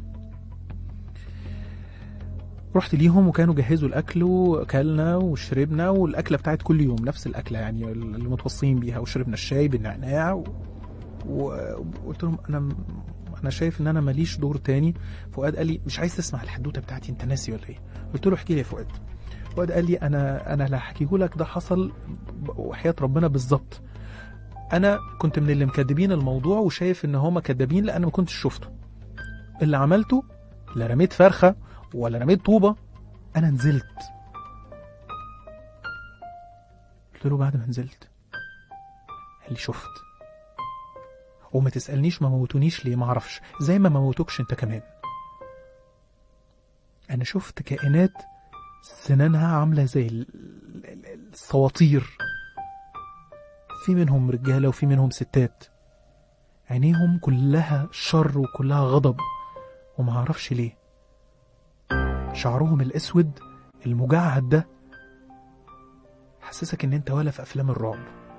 رحت ليهم وكانوا جهزوا الاكل وكلنا وشربنا والاكله بتاعت كل يوم نفس الاكله يعني اللي متوصيين بيها وشربنا الشاي بالنعناع و... و- وقلت لهم انا انا شايف ان انا ماليش دور تاني فؤاد قال لي مش عايز تسمع الحدوته بتاعتي انت ناسي ولا ايه قلت له احكي لي يا فؤاد فؤاد قال لي انا انا اللي هحكيه لك ده حصل وحياه ربنا بالظبط انا كنت من اللي مكدبين الموضوع وشايف ان هما كدابين لان ما كنتش شفته اللي عملته لا رميت فرخه ولا رميت طوبه انا نزلت قلت له بعد ما نزلت قال لي شفت وما تسألنيش ما موتونيش ليه ما اعرفش زي ما موتوكش انت كمان انا شفت كائنات سنانها عاملة زي ال- ال- ال- السواطير في منهم رجالة وفي منهم ستات عينيهم كلها شر وكلها غضب وما اعرفش ليه شعرهم الاسود المجعد ده حسسك ان انت ولا في افلام الرعب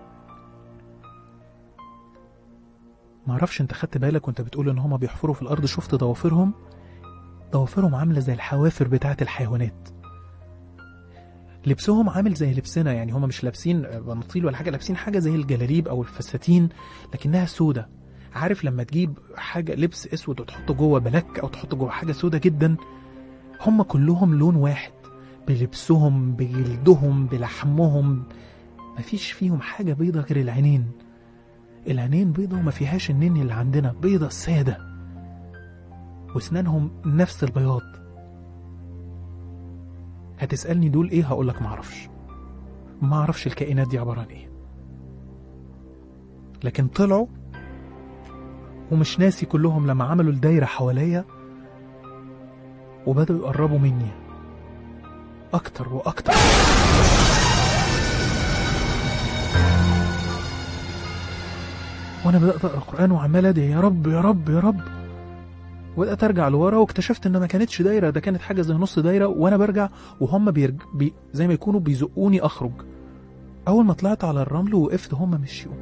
ما اعرفش انت خدت بالك وانت بتقول ان هما بيحفروا في الارض شفت ضوافرهم ضوافرهم عامله زي الحوافر بتاعه الحيوانات لبسهم عامل زي لبسنا يعني هما مش لابسين بناطيل ولا حاجه لابسين حاجه زي الجلاليب او الفساتين لكنها سودة عارف لما تجيب حاجه لبس اسود وتحطه جوه بلاك او تحطه جوه حاجه سودة جدا هما كلهم لون واحد بلبسهم بجلدهم بلحمهم مفيش فيهم حاجه بيضة غير العينين العينين بيضة وما فيهاش النني اللي عندنا بيضة سادة واسنانهم نفس البياض هتسألني دول ايه هقولك معرفش معرفش الكائنات دي عبارة عن ايه لكن طلعوا ومش ناسي كلهم لما عملوا الدايرة حواليا وبدأوا يقربوا مني أكتر وأكتر وانا بدات اقرا قران وعمال ادعي يا رب يا رب يا رب وبدات ارجع لورا واكتشفت ان ما كانتش دايره ده كانت حاجه زي نص دايره وانا برجع وهم بيرج... بي... زي ما يكونوا بيزقوني اخرج اول ما طلعت على الرمل وقفت هم مشيوا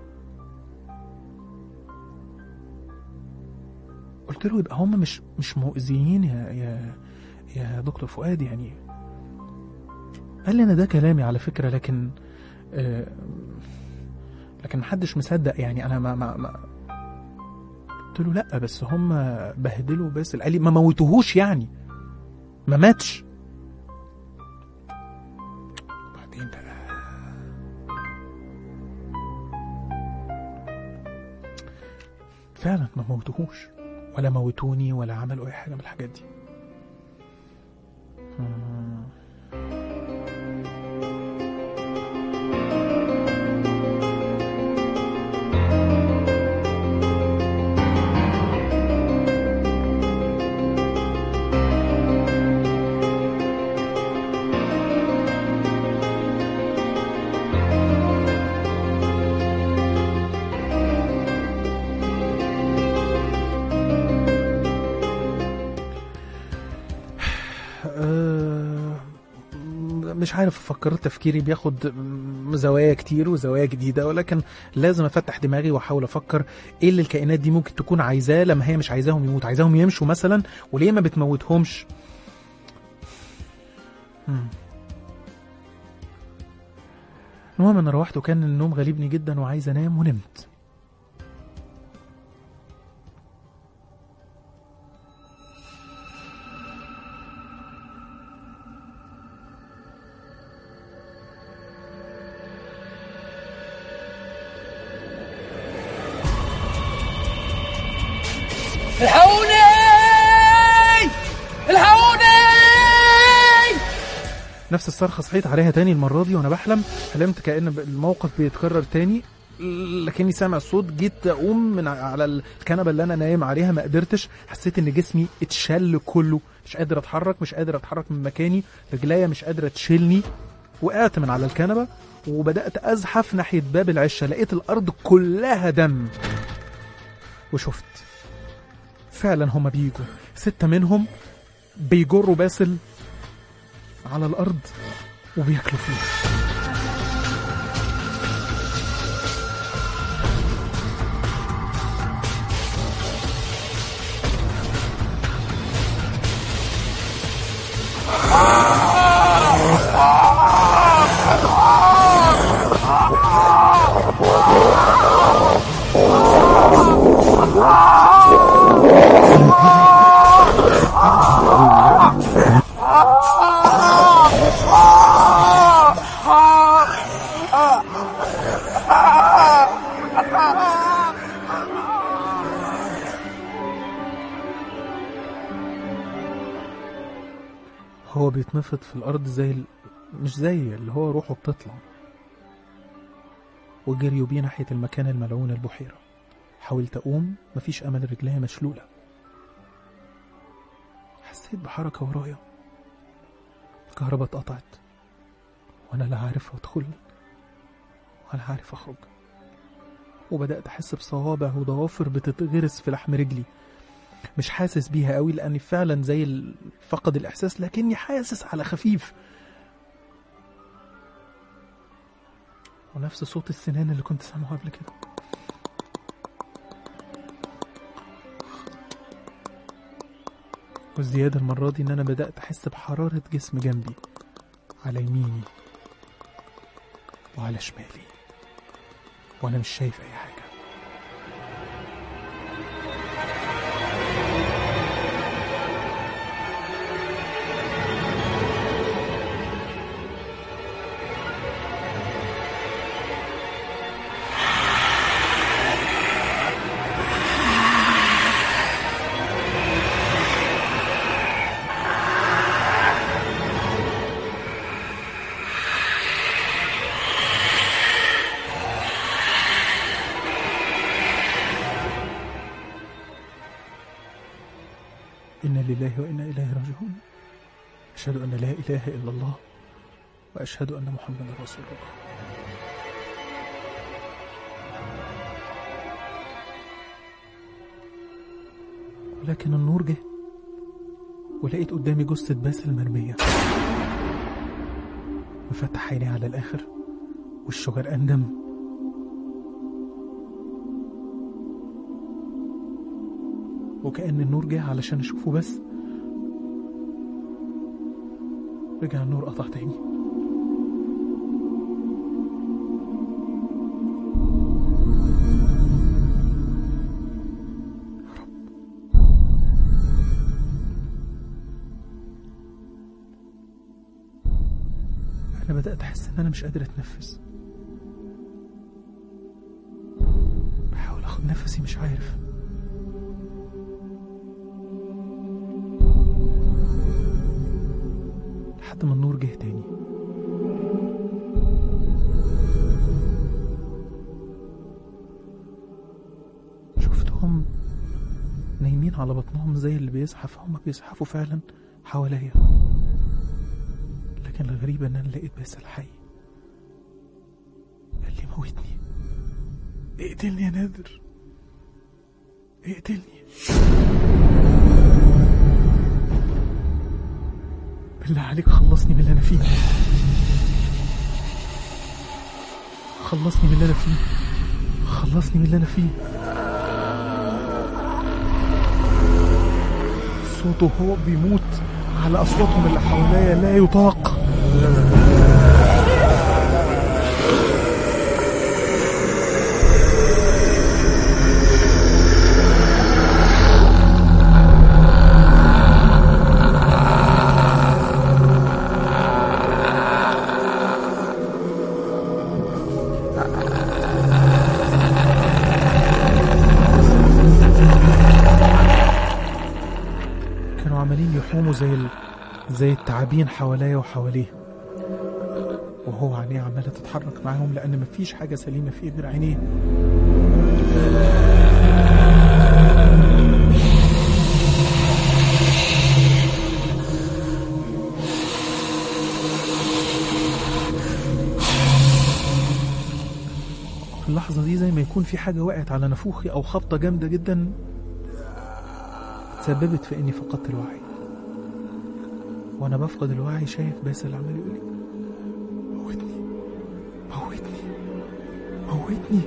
قلت له يبقى هم مش مش مؤذيين يا يا يا دكتور فؤاد يعني قال لي انا ده كلامي على فكره لكن آه لكن محدش مصدق يعني انا ما ما, ما قلت له لا بس هم بهدلوا باسل قال لي ما موتوهوش يعني ما ماتش بعدين بقى فعلا ما موتوهوش ولا موتوني ولا عملوا اي حاجه من الحاجات دي مم. آه، مش عارف افكر تفكيري بياخد م- زوايا كتير وزوايا جديده ولكن لازم افتح دماغي واحاول افكر ايه اللي الكائنات دي ممكن تكون عايزاه لما هي مش عايزاهم يموت عايزاهم يمشوا مثلا وليه ما بتموتهمش مم. المهم انا روحت وكان النوم غالبني جدا وعايز انام ونمت الحقوني الحقوني نفس الصرخة صحيت عليها تاني المرة دي وأنا بحلم حلمت كأن الموقف بيتكرر تاني لكني سامع الصوت جيت أقوم من على الكنبة اللي أنا نايم عليها ما قدرتش حسيت إن جسمي اتشل كله مش قادر أتحرك مش قادر أتحرك من مكاني رجليا مش قادرة تشيلني وقعت من على الكنبة وبدأت أزحف ناحية باب العشة لقيت الأرض كلها دم وشفت فعلا هما بيجوا ستة منهم بيجروا باسل على الأرض وبياكلوا فيه هو بيتنفض في الأرض زي ال... مش زي اللي هو روحه بتطلع وجريوا بيه ناحية المكان الملعون البحيرة حاولت أقوم مفيش أمل رجليا مشلولة حسيت بحركة ورايا الكهرباء اتقطعت وأنا لا عارف أدخل ولا عارف أخرج وبدأت أحس بصوابع وضوافر بتتغرس في لحم رجلي مش حاسس بيها قوي لاني فعلا زي ال- فقد الاحساس لكني حاسس على خفيف ونفس صوت السنان اللي كنت سامعه قبل كده والزيادة المرة دي إن أنا بدأت أحس بحرارة جسم جنبي على يميني وعلى شمالي وأنا مش شايف أي حاجة إنا لله وإنا إليه راجعون أشهد أن لا إله إلا الله وأشهد أن محمدا رسول الله ولكن النور جه ولقيت قدامي جثة باسل مرمية مفتح عيني على الآخر وشه غرقان دم وكأن النور جه علشان أشوفه بس رجع النور قطع تاني يا رب أنا بدأت أحس إن أنا مش قادر أتنفس بحاول أخد نفسي مش عارف لحد ما النور جه تاني شفتهم نايمين على بطنهم زي اللي بيزحف هم بيزحفوا فعلا حواليا لكن الغريب ان انا لقيت باسل حي قال لي موتني اقتلني يا نادر اقتلني بالله عليك خلصني من اللي انا فيه خلصني من اللي انا فيه خلصني من اللي انا فيه صوته هو بيموت على اصواتهم اللي حواليا لا يطاق عمالين يحوموا زي ال... زي التعابين حواليا وحواليه وهو عينيه عمالة تتحرك معاهم لأن مفيش حاجة سليمة فيه غير عينيه في اللحظة دي زي ما يكون في حاجة وقعت على نافوخي أو خبطة جامدة جدا تسببت في إني فقدت الوعي وأنا بفقد الوعي شايف باسل عمال يقول لي موتني موتني موتني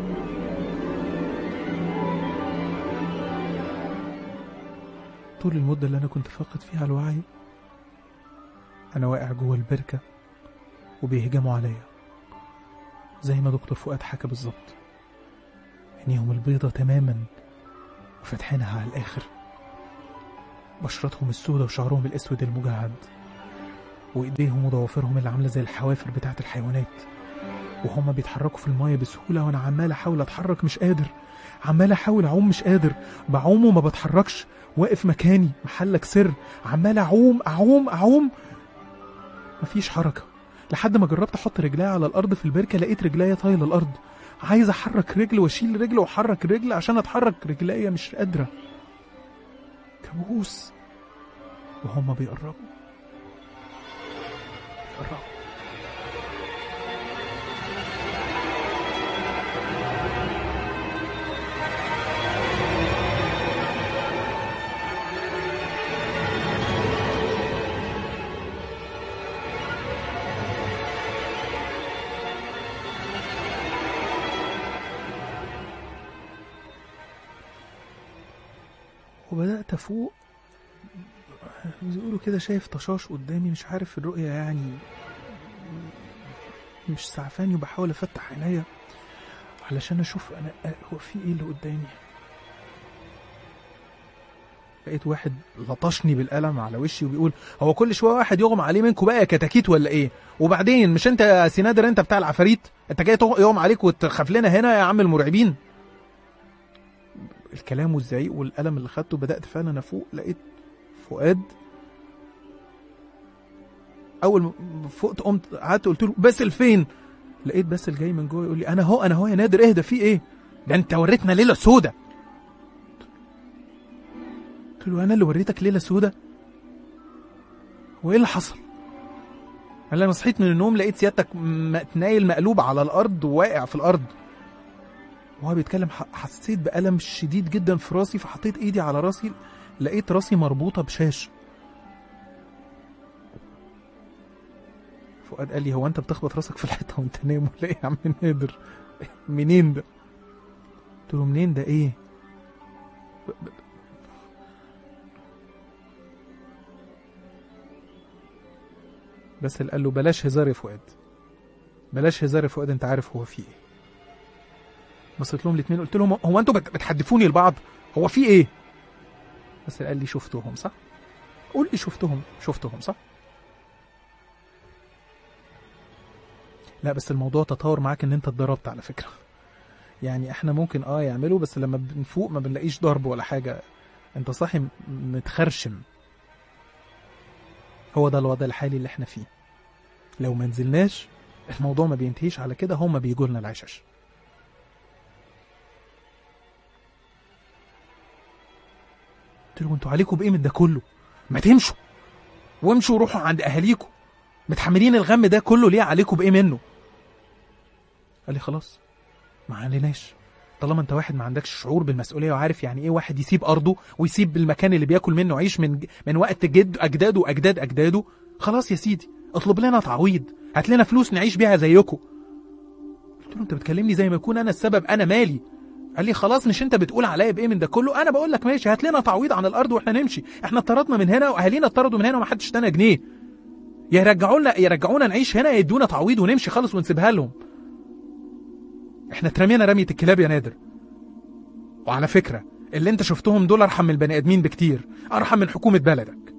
طول المدة اللي أنا كنت فاقد فيها الوعي أنا واقع جوه البركة وبيهجموا عليا زي ما دكتور فؤاد حكى بالظبط عينيهم البيضة تماما وفاتحينها على الآخر بشرتهم السودة وشعرهم الأسود المجعد وإيديهم وضوافرهم اللي عاملة زي الحوافر بتاعت الحيوانات وهما بيتحركوا في المايه بسهولة وأنا عمال أحاول أتحرك مش قادر عمال أحاول أعوم مش قادر بعوم وما بتحركش واقف مكاني محلك سر عمال أعوم أعوم أعوم مفيش حركة لحد ما جربت احط رجلي على الارض في البركه لقيت رجليا طايله الارض عايز احرك رجل واشيل رجل واحرك رجل عشان اتحرك رجليا مش قادره كابوس وهما بيقربوا بيقربوا وبدأت أفوق بيقولوا كده شايف طشاش قدامي مش عارف الرؤية يعني مش سعفاني وبحاول أفتح عينيا علشان أشوف أنا هو في إيه اللي قدامي لقيت واحد لطشني بالقلم على وشي وبيقول هو كل شويه واحد يغمى عليه منكم بقى يا كتاكيت ولا ايه وبعدين مش انت يا سينادر انت بتاع العفاريت انت جاي يغمى عليك وتخاف لنا هنا يا عم المرعبين الكلام والزعيق والقلم اللي خدته بدأت فعلا أفوق لقيت فؤاد أول ما فقت قمت قعدت قلت له باسل فين؟ لقيت باسل جاي من جوه يقول لي أنا هو أنا هو يا نادر اهدى في إيه؟ ده أنت وريتنا ليلة سودة قلت له أنا اللي وريتك ليلة سودة؟ وإيه اللي حصل؟ قال لي أنا صحيت من النوم لقيت سيادتك نايل مقلوب على الأرض وواقع في الأرض وهو بيتكلم حسيت بألم شديد جدا في راسي فحطيت ايدي على راسي لقيت راسي مربوطة بشاش فؤاد قال لي هو انت بتخبط راسك في الحيطة وانت نايم ولا ايه يا عم نادر منين ده قلت له منين ده ايه ب- ب- بس قال له بلاش هزار يا فؤاد بلاش هزار يا فؤاد انت عارف هو في ايه بصيت لهم الاثنين قلت لهم هو انتوا بت- بتحدفوني لبعض هو في ايه بس قال لي شفتهم صح قول لي شفتهم شفتهم صح لا بس الموضوع تطور معاك ان انت اتضربت على فكره يعني احنا ممكن اه يعملوا بس لما بنفوق ما بنلاقيش ضرب ولا حاجه انت صاحي م- متخرشم هو ده الوضع الحالي اللي احنا فيه لو ما نزلناش الموضوع ما بينتهيش على كده هما بيجوا لنا العشش قلت له انتوا عليكم بايه من ده كله ما تمشوا وامشوا وروحوا عند اهاليكم متحملين الغم ده كله ليه عليكم بايه منه قال لي خلاص ما عليناش طالما انت واحد ما عندكش شعور بالمسؤوليه وعارف يعني ايه واحد يسيب ارضه ويسيب المكان اللي بياكل منه عيش من من وقت جد اجداده واجداد اجداده خلاص يا سيدي اطلب لنا تعويض هات لنا فلوس نعيش بيها زيكم قلت له انت بتكلمني زي ما يكون انا السبب انا مالي قال لي خلاص مش انت بتقول عليا بايه من ده كله انا بقول لك ماشي هات لنا تعويض عن الارض واحنا نمشي احنا اتطردنا من هنا واهالينا اتطردوا من هنا وما حدش ادانا جنيه يا يرجعوا لنا يرجعونا نعيش هنا يدونا تعويض ونمشي خالص ونسيبها لهم احنا اترمينا رمية الكلاب يا نادر وعلى فكرة اللي انت شفتهم دول ارحم من البني ادمين بكتير ارحم من حكومة بلدك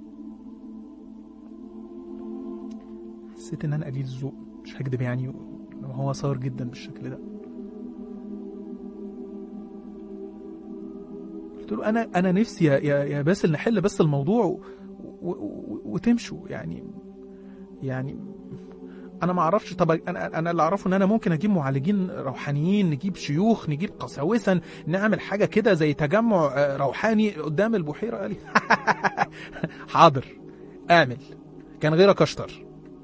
حسيت ان انا قليل الذوق مش هكدب يعني هو صار جدا بالشكل ده قلت له انا انا نفسي يا يا, يا باسل نحل بس الموضوع و و و وتمشوا يعني يعني انا ما اعرفش طب انا انا اللي اعرفه ان انا ممكن اجيب معالجين روحانيين نجيب شيوخ نجيب قساوسه نعمل حاجه كده زي تجمع آه، روحاني قدام البحيره قال لي حاضر اعمل كان غيرك اشطر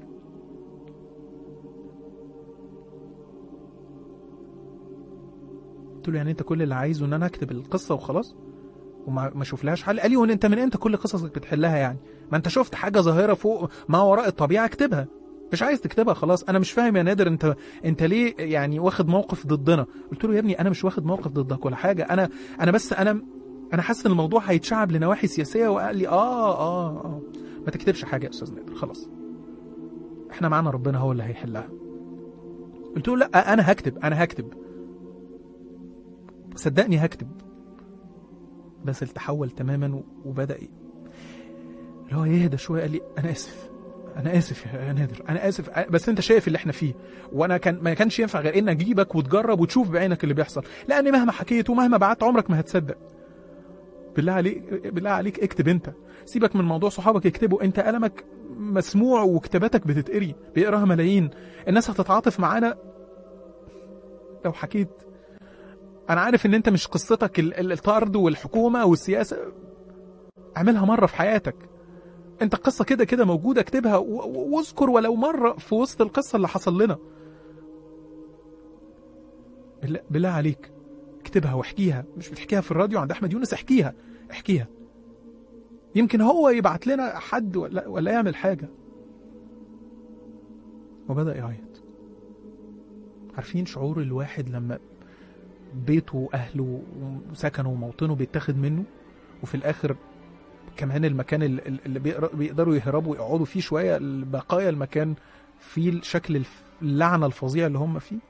قلت له يعني انت كل اللي عايزه ان انا اكتب القصه وخلاص وما ما اشوفلهاش حل قال لي هو انت من امتى كل قصصك بتحلها يعني ما انت شفت حاجه ظاهره فوق ما وراء الطبيعه اكتبها مش عايز تكتبها خلاص انا مش فاهم يا نادر انت انت ليه يعني واخد موقف ضدنا قلت له يا ابني انا مش واخد موقف ضدك ولا حاجه انا انا بس انا انا حاسس ان الموضوع هيتشعب لنواحي سياسيه وقال لي اه اه اه ما تكتبش حاجه يا استاذ نادر خلاص احنا معانا ربنا هو اللي هيحلها قلت له لا انا هكتب انا هكتب صدقني هكتب بس تحول تماما و- وبدا ي- اللي هو يهدى شويه قال لي انا اسف انا اسف يا نادر انا اسف أ- بس انت شايف اللي احنا فيه وانا كان ما كانش ينفع غير ان اجيبك وتجرب وتشوف بعينك اللي بيحصل لان مهما حكيت ومهما بعت عمرك ما هتصدق بالله عليك بالله عليك اكتب انت سيبك من موضوع صحابك يكتبوا انت قلمك مسموع وكتاباتك بتتقري بيقراها ملايين الناس هتتعاطف معانا لو حكيت انا عارف ان انت مش قصتك ال- ال- الطرد والحكومه والسياسه اعملها مره في حياتك انت القصه كده كده موجوده اكتبها و- و- واذكر ولو مره في وسط القصه اللي حصل لنا بالله, بالله عليك اكتبها واحكيها مش بتحكيها في الراديو عند احمد يونس احكيها احكيها يمكن هو يبعت لنا حد ولا ولا يعمل حاجه وبدا يعيط عارفين شعور الواحد لما بيته واهله وسكنه وموطنه بيتاخد منه وفي الاخر كمان المكان ال- ال- اللي بيقر- بيقدروا يهربوا ويقعدوا فيه شويه بقايا المكان فيه شكل الف- اللعنه الفظيع اللي هم فيه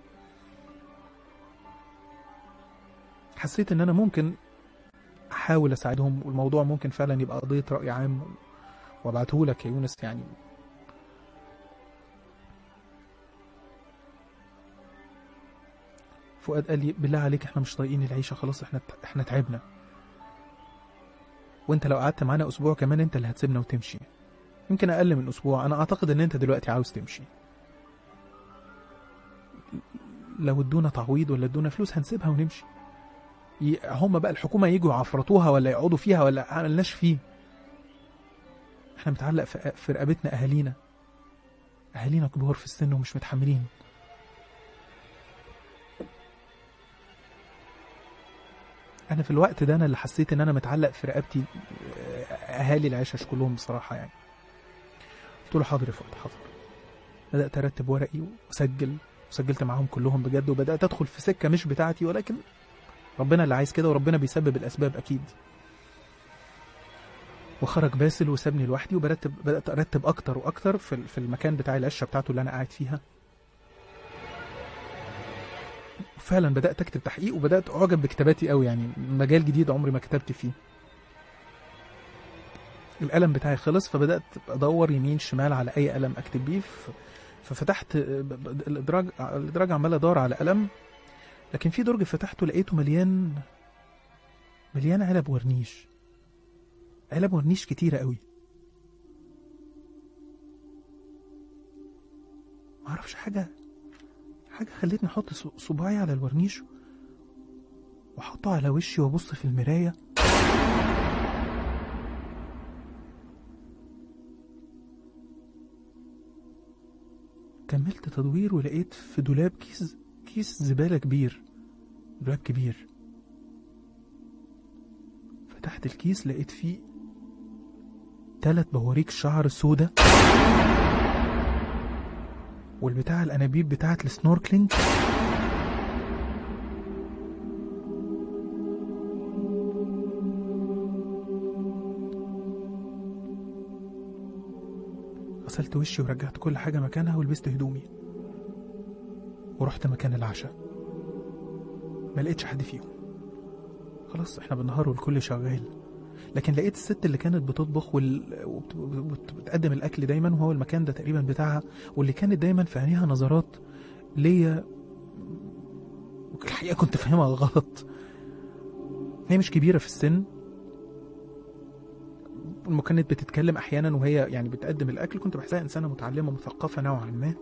حسيت ان انا ممكن احاول اساعدهم والموضوع ممكن فعلا يبقى قضيه راي عام وابعته لك يا يونس يعني فؤاد قال لي بالله عليك احنا مش طايقين العيشه خلاص احنا احنا تعبنا وانت لو قعدت معانا اسبوع كمان انت اللي هتسيبنا وتمشي يمكن اقل من اسبوع انا اعتقد ان انت دلوقتي عاوز تمشي لو ادونا تعويض ولا ادونا فلوس هنسيبها ونمشي ي- هم بقى الحكومه يجوا يعفرطوها ولا يقعدوا فيها ولا عملناش فيه احنا متعلق في في رقبتنا اهالينا اهالينا كبار في السن ومش متحملين انا في الوقت ده انا اللي حسيت ان انا متعلق في رقبتي آه، اهالي العشش كلهم بصراحه يعني قلت له حاضر يا فؤاد حاضر بدات ارتب ورقي واسجل وسجلت معاهم كلهم بجد وبدات ادخل في سكه مش بتاعتي ولكن ربنا اللي عايز كده وربنا بيسبب الاسباب اكيد وخرج باسل وسابني لوحدي وبرتب بدات ارتب اكتر واكتر في ال- في المكان بتاع العشه بتاعته اللي انا قاعد فيها فعلا بدات اكتب تحقيق وبدات اعجب بكتاباتي قوي يعني مجال جديد عمري ما كتبت فيه القلم بتاعي خلص فبدات ادور يمين شمال على اي قلم اكتب بيه ف- ففتحت ب- ب- الادراج الادراج عمال ادور على قلم لكن في درج فتحته لقيته مليان مليان علب ورنيش علب ورنيش كتيرة قوي معرفش حاجة حاجة خلتني احط ص- صباعي على الورنيش واحطه على وشي وابص في المراية كملت تدوير ولقيت في دولاب كيس كيس زبالة كبير دولاب كبير فتحت الكيس لقيت فيه تلات بواريك شعر سودا والبتاع الانابيب بتاعت السنوركلينج غسلت وشي ورجعت كل حاجة مكانها ولبست هدومي ورحت مكان العشاء ما لقيتش حد فيهم خلاص احنا بالنهار والكل شغال لكن لقيت الست اللي كانت بتطبخ وال... وبت- وبت- وبتقدم الاكل دايما وهو المكان ده تقريبا بتاعها واللي كانت دايما في عينيها نظرات ليا الحقيقه كنت فاهمها غلط هي مش كبيره في السن أم كانت بتتكلم احيانا وهي يعني بتقدم الاكل كنت بحسها انسانه متعلمه مثقفه نوعا ما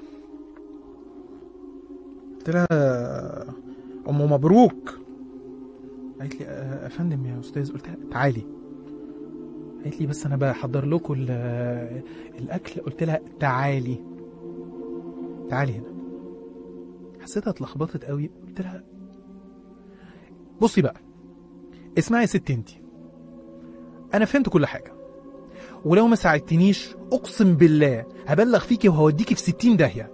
قلت لها ام مبروك قالت لي "آه، يا فندم يا استاذ قلت لها تعالي قالت لي بس انا بحضر لكم ال- الاكل قلت لها تعالي تعالي هنا حسيتها اتلخبطت قوي قلت لها بصي بقى اسمعي يا ست انتي انا فهمت كل حاجه ولو ما ساعدتنيش اقسم بالله هبلغ فيكي وهوديكي في ستين داهيه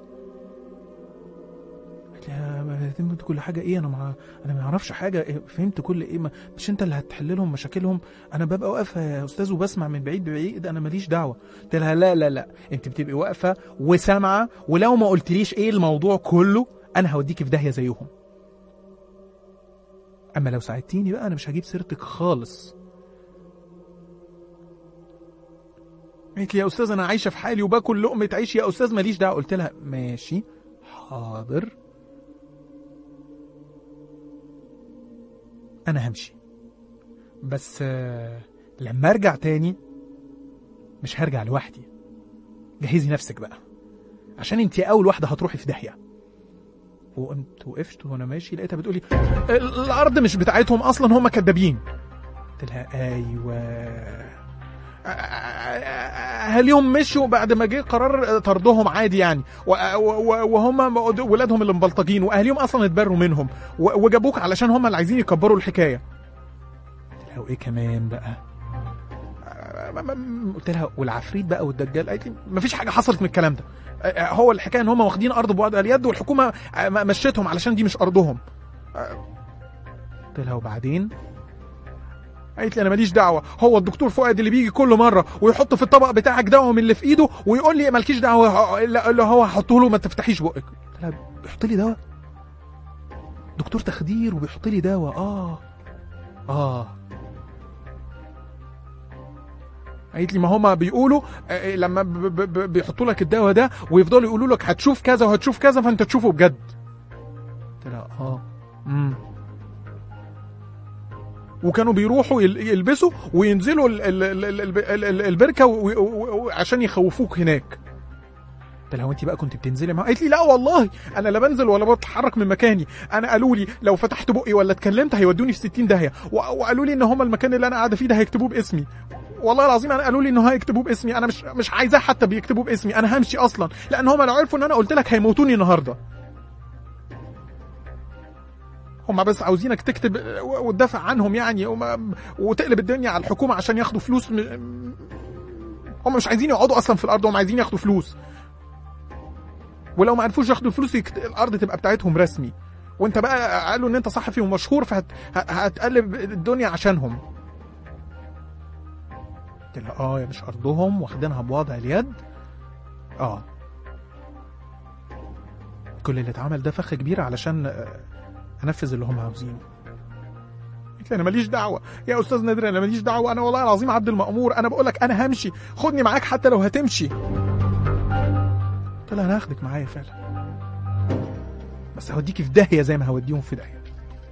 قالت لي "يا ما فهمت كل حاجه ايه انا مع... انا ما اعرفش حاجه إيه فهمت كل ايه ما... مش انت اللي هتحل لهم مشاكلهم انا ببقى واقفه يا استاذ وبسمع من بعيد بعيد انا ماليش دعوه قلت لها لا لا لا انت بتبقي واقفه وسامعه ولو ما قلتليش ايه الموضوع كله انا هوديكي في داهيه زيهم اما لو ساعدتيني بقى انا مش هجيب سيرتك خالص قالت لي يا استاذ انا عايشه في حالي وباكل لقمه عيش يا استاذ ماليش دعوه قلت لها ماشي حاضر انا همشي بس آه، لما ارجع تاني مش هرجع لوحدي جهزي نفسك بقى عشان انت اول واحده هتروحي في داهيه وقمت وقفت وانا ماشي لقيتها بتقولي الارض مش بتاعتهم اصلا هم كدابين قلت لها ايوه اهاليهم مشوا بعد ما جه قرار طردهم عادي يعني و- و- وهم ولادهم اللي مبلطجين واهاليهم اصلا اتبروا منهم و- وجابوك علشان هم اللي عايزين يكبروا الحكايه قلت لها وايه كمان بقى م- م- قلت لها والعفريت بقى والدجال قالت لي مفيش حاجه حصلت من الكلام ده هو الحكايه ان هم واخدين ارض بوضع اليد والحكومه م- مشيتهم علشان دي مش ارضهم قلت لها وبعدين قالت لي انا ماليش دعوه هو الدكتور فؤاد اللي بيجي كل مره ويحط في الطبق بتاعك دواء من اللي في ايده ويقول لي مالكيش دعوه الا إلا هو هحطه له ما تفتحيش بقك قلت لها بيحط لي دواء دكتور تخدير وبيحط لي دواء اه اه قالت لي ما هما بيقولوا آه، لما ب- ب- ب- بيحطوا لك الدواء ده ويفضلوا يقولوا لك هتشوف كذا وهتشوف كذا فانت تشوفه بجد قلت لها اه امم وكانوا بيروحوا يل- يلبسوا وينزلوا ال- ال- ال- ال- ال- ال- البركه و- و- و- عشان يخوفوك هناك قلت لها انت بقى كنت بتنزلي معاهم قالت لي لا والله انا لا بنزل ولا بتحرك من مكاني انا قالوا لي لو فتحت بقي ولا اتكلمت هيودوني في 60 داهيه و- وقالوا لي ان هم المكان اللي انا قاعده فيه ده هيكتبوه باسمي والله العظيم انا قالوا لي انه هيكتبوه باسمي انا مش مش عايزاه حتى بيكتبوه باسمي انا همشي اصلا لان هم لو عرفوا ان انا قلت لك هيموتوني النهارده هم بس عاوزينك تكتب و- وتدافع عنهم يعني وما وتقلب الدنيا على الحكومه عشان ياخدوا فلوس م... هم مش عايزين يقعدوا اصلا في الارض هم عايزين ياخدوا فلوس ولو ما عرفوش ياخدوا فلوس يكت... الارض تبقى بتاعتهم رسمي وانت بقى قالوا ان انت صحفي ومشهور فهتقلب الدنيا عشانهم قلت لها اه يا مش ارضهم واخدينها بوضع اليد اه كل اللي اتعمل ده فخ كبير علشان آه، انفذ اللي هم عاوزينه قلت لي انا ماليش دعوه يا استاذ نادر انا ماليش دعوه انا والله العظيم عبد المامور انا بقول لك انا همشي خدني معاك حتى لو هتمشي قلت لها انا هاخدك معايا فعلا بس هوديكي في داهيه زي ما هوديهم في داهيه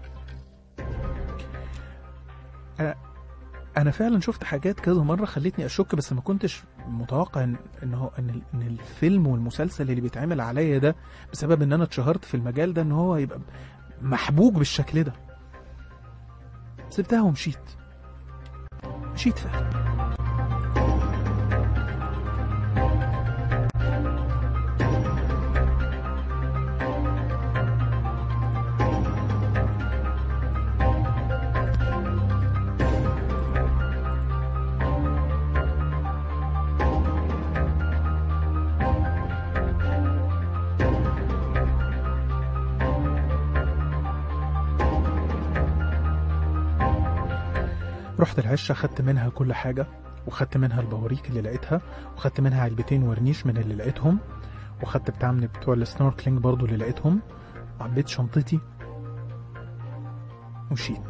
انا انا فعلا شفت حاجات كذا مره خلتني اشك بس ما كنتش متوقع ان ان هو ان, ال- إن الفيلم والمسلسل اللي بيتعمل عليا ده بسبب ان انا اتشهرت في المجال ده ان هو يبقى محبوك بالشكل ده سبتها ومشيت مشيت فعلا رحت العشة خدت منها كل حاجة وخدت منها البواريك اللي لقيتها وخدت منها علبتين ورنيش من اللي لقيتهم وخدت بتاع من بتوع السنوركلينج برضو اللي لقيتهم وعبيت شنطتي ومشيت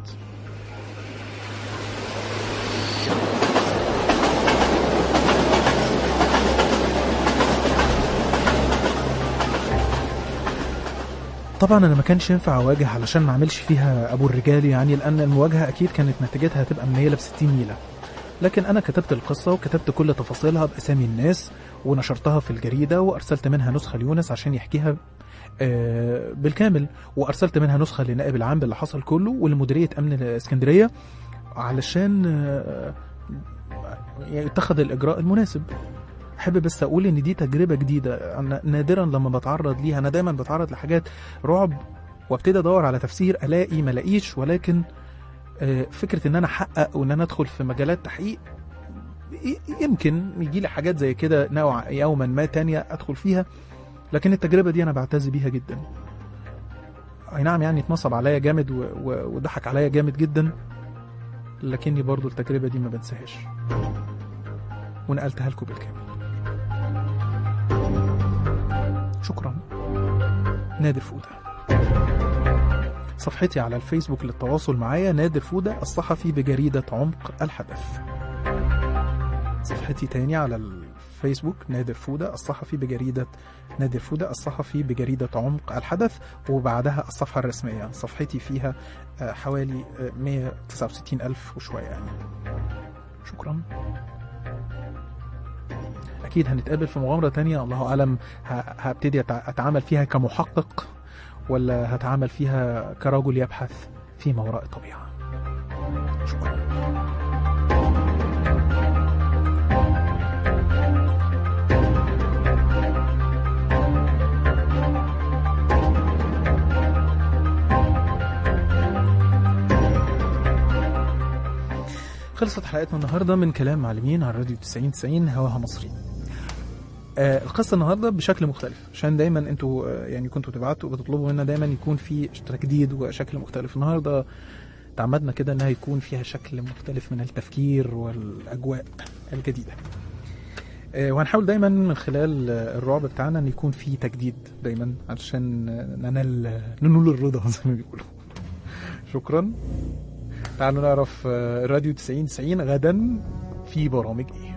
طبعا انا ما كانش ينفع اواجه علشان ما اعملش فيها ابو الرجال يعني لان المواجهه اكيد كانت نتيجتها هتبقى منيله ب 60 نيله لكن انا كتبت القصه وكتبت كل تفاصيلها باسامي الناس ونشرتها في الجريده وارسلت منها نسخه ليونس عشان يحكيها آه، بالكامل وارسلت منها نسخه للنائب العام باللي حصل كله ولمديريه امن الاسكندريه علشان آه، يتخذ الاجراء المناسب احب بس اقول ان دي تجربه جديده انا نادرا لما بتعرض ليها انا دايما بتعرض لحاجات رعب وابتدي ادور على تفسير الاقي ما الاقيش ولكن آه، فكره ان انا احقق وان انا ادخل في مجالات تحقيق ي- يمكن يجي لي حاجات زي كده نوع يوما ما تانية ادخل فيها لكن التجربه دي انا بعتز بيها جدا اي نعم يعني اتنصب عليا جامد و- و- وضحك عليا جامد جدا لكني برضو التجربه دي ما بنساهاش ونقلتها لكم بالكامل شكرا نادر فودة صفحتي على الفيسبوك للتواصل معايا نادر فودة الصحفي بجريدة عمق الحدث صفحتي تاني على الفيسبوك نادر فودة الصحفي بجريدة نادر فودة الصحفي بجريدة عمق الحدث وبعدها الصفحة الرسمية صفحتي فيها آه، حوالي آه، 169 ألف وشوية يعني شكرا أكيد هنتقابل في مغامرة تانية الله أعلم ه- هبتدي أتع- أتعامل فيها كمحقق ولا هتعامل فيها كرجل يبحث فيما وراء الطبيعة شكرا خلصت حلقتنا النهارده من كلام معلمين على راديو 90 90 هواها مصري. آه القصه النهارده بشكل مختلف عشان دايما انتوا آه يعني كنتوا تبعتوا بتطلبوا منا دايما يكون في تجديد وشكل مختلف النهارده تعمدنا كده انها يكون فيها شكل مختلف من التفكير والاجواء الجديده. آه وهنحاول دايما من خلال آه، الرعب بتاعنا ان يكون في تجديد دايما علشان آه، ننال ننول الرضا زي ما بيقولوا. شكرا. تعالوا نعرف آه، راديو 90 90 غدا في برامج ايه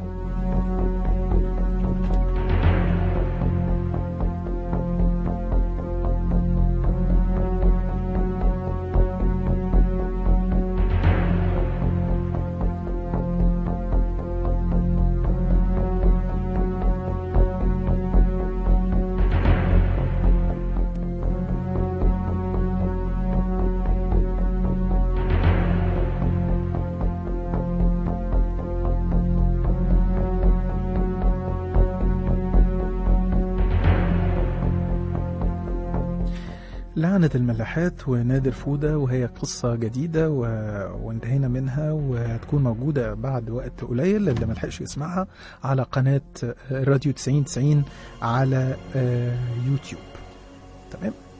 لعنة الملاحات ونادر فودة وهي قصة جديدة و... وانتهينا منها وهتكون موجودة بعد وقت قليل اللي ملحقش يسمعها على قناة راديو 90 90 على آه، يوتيوب تمام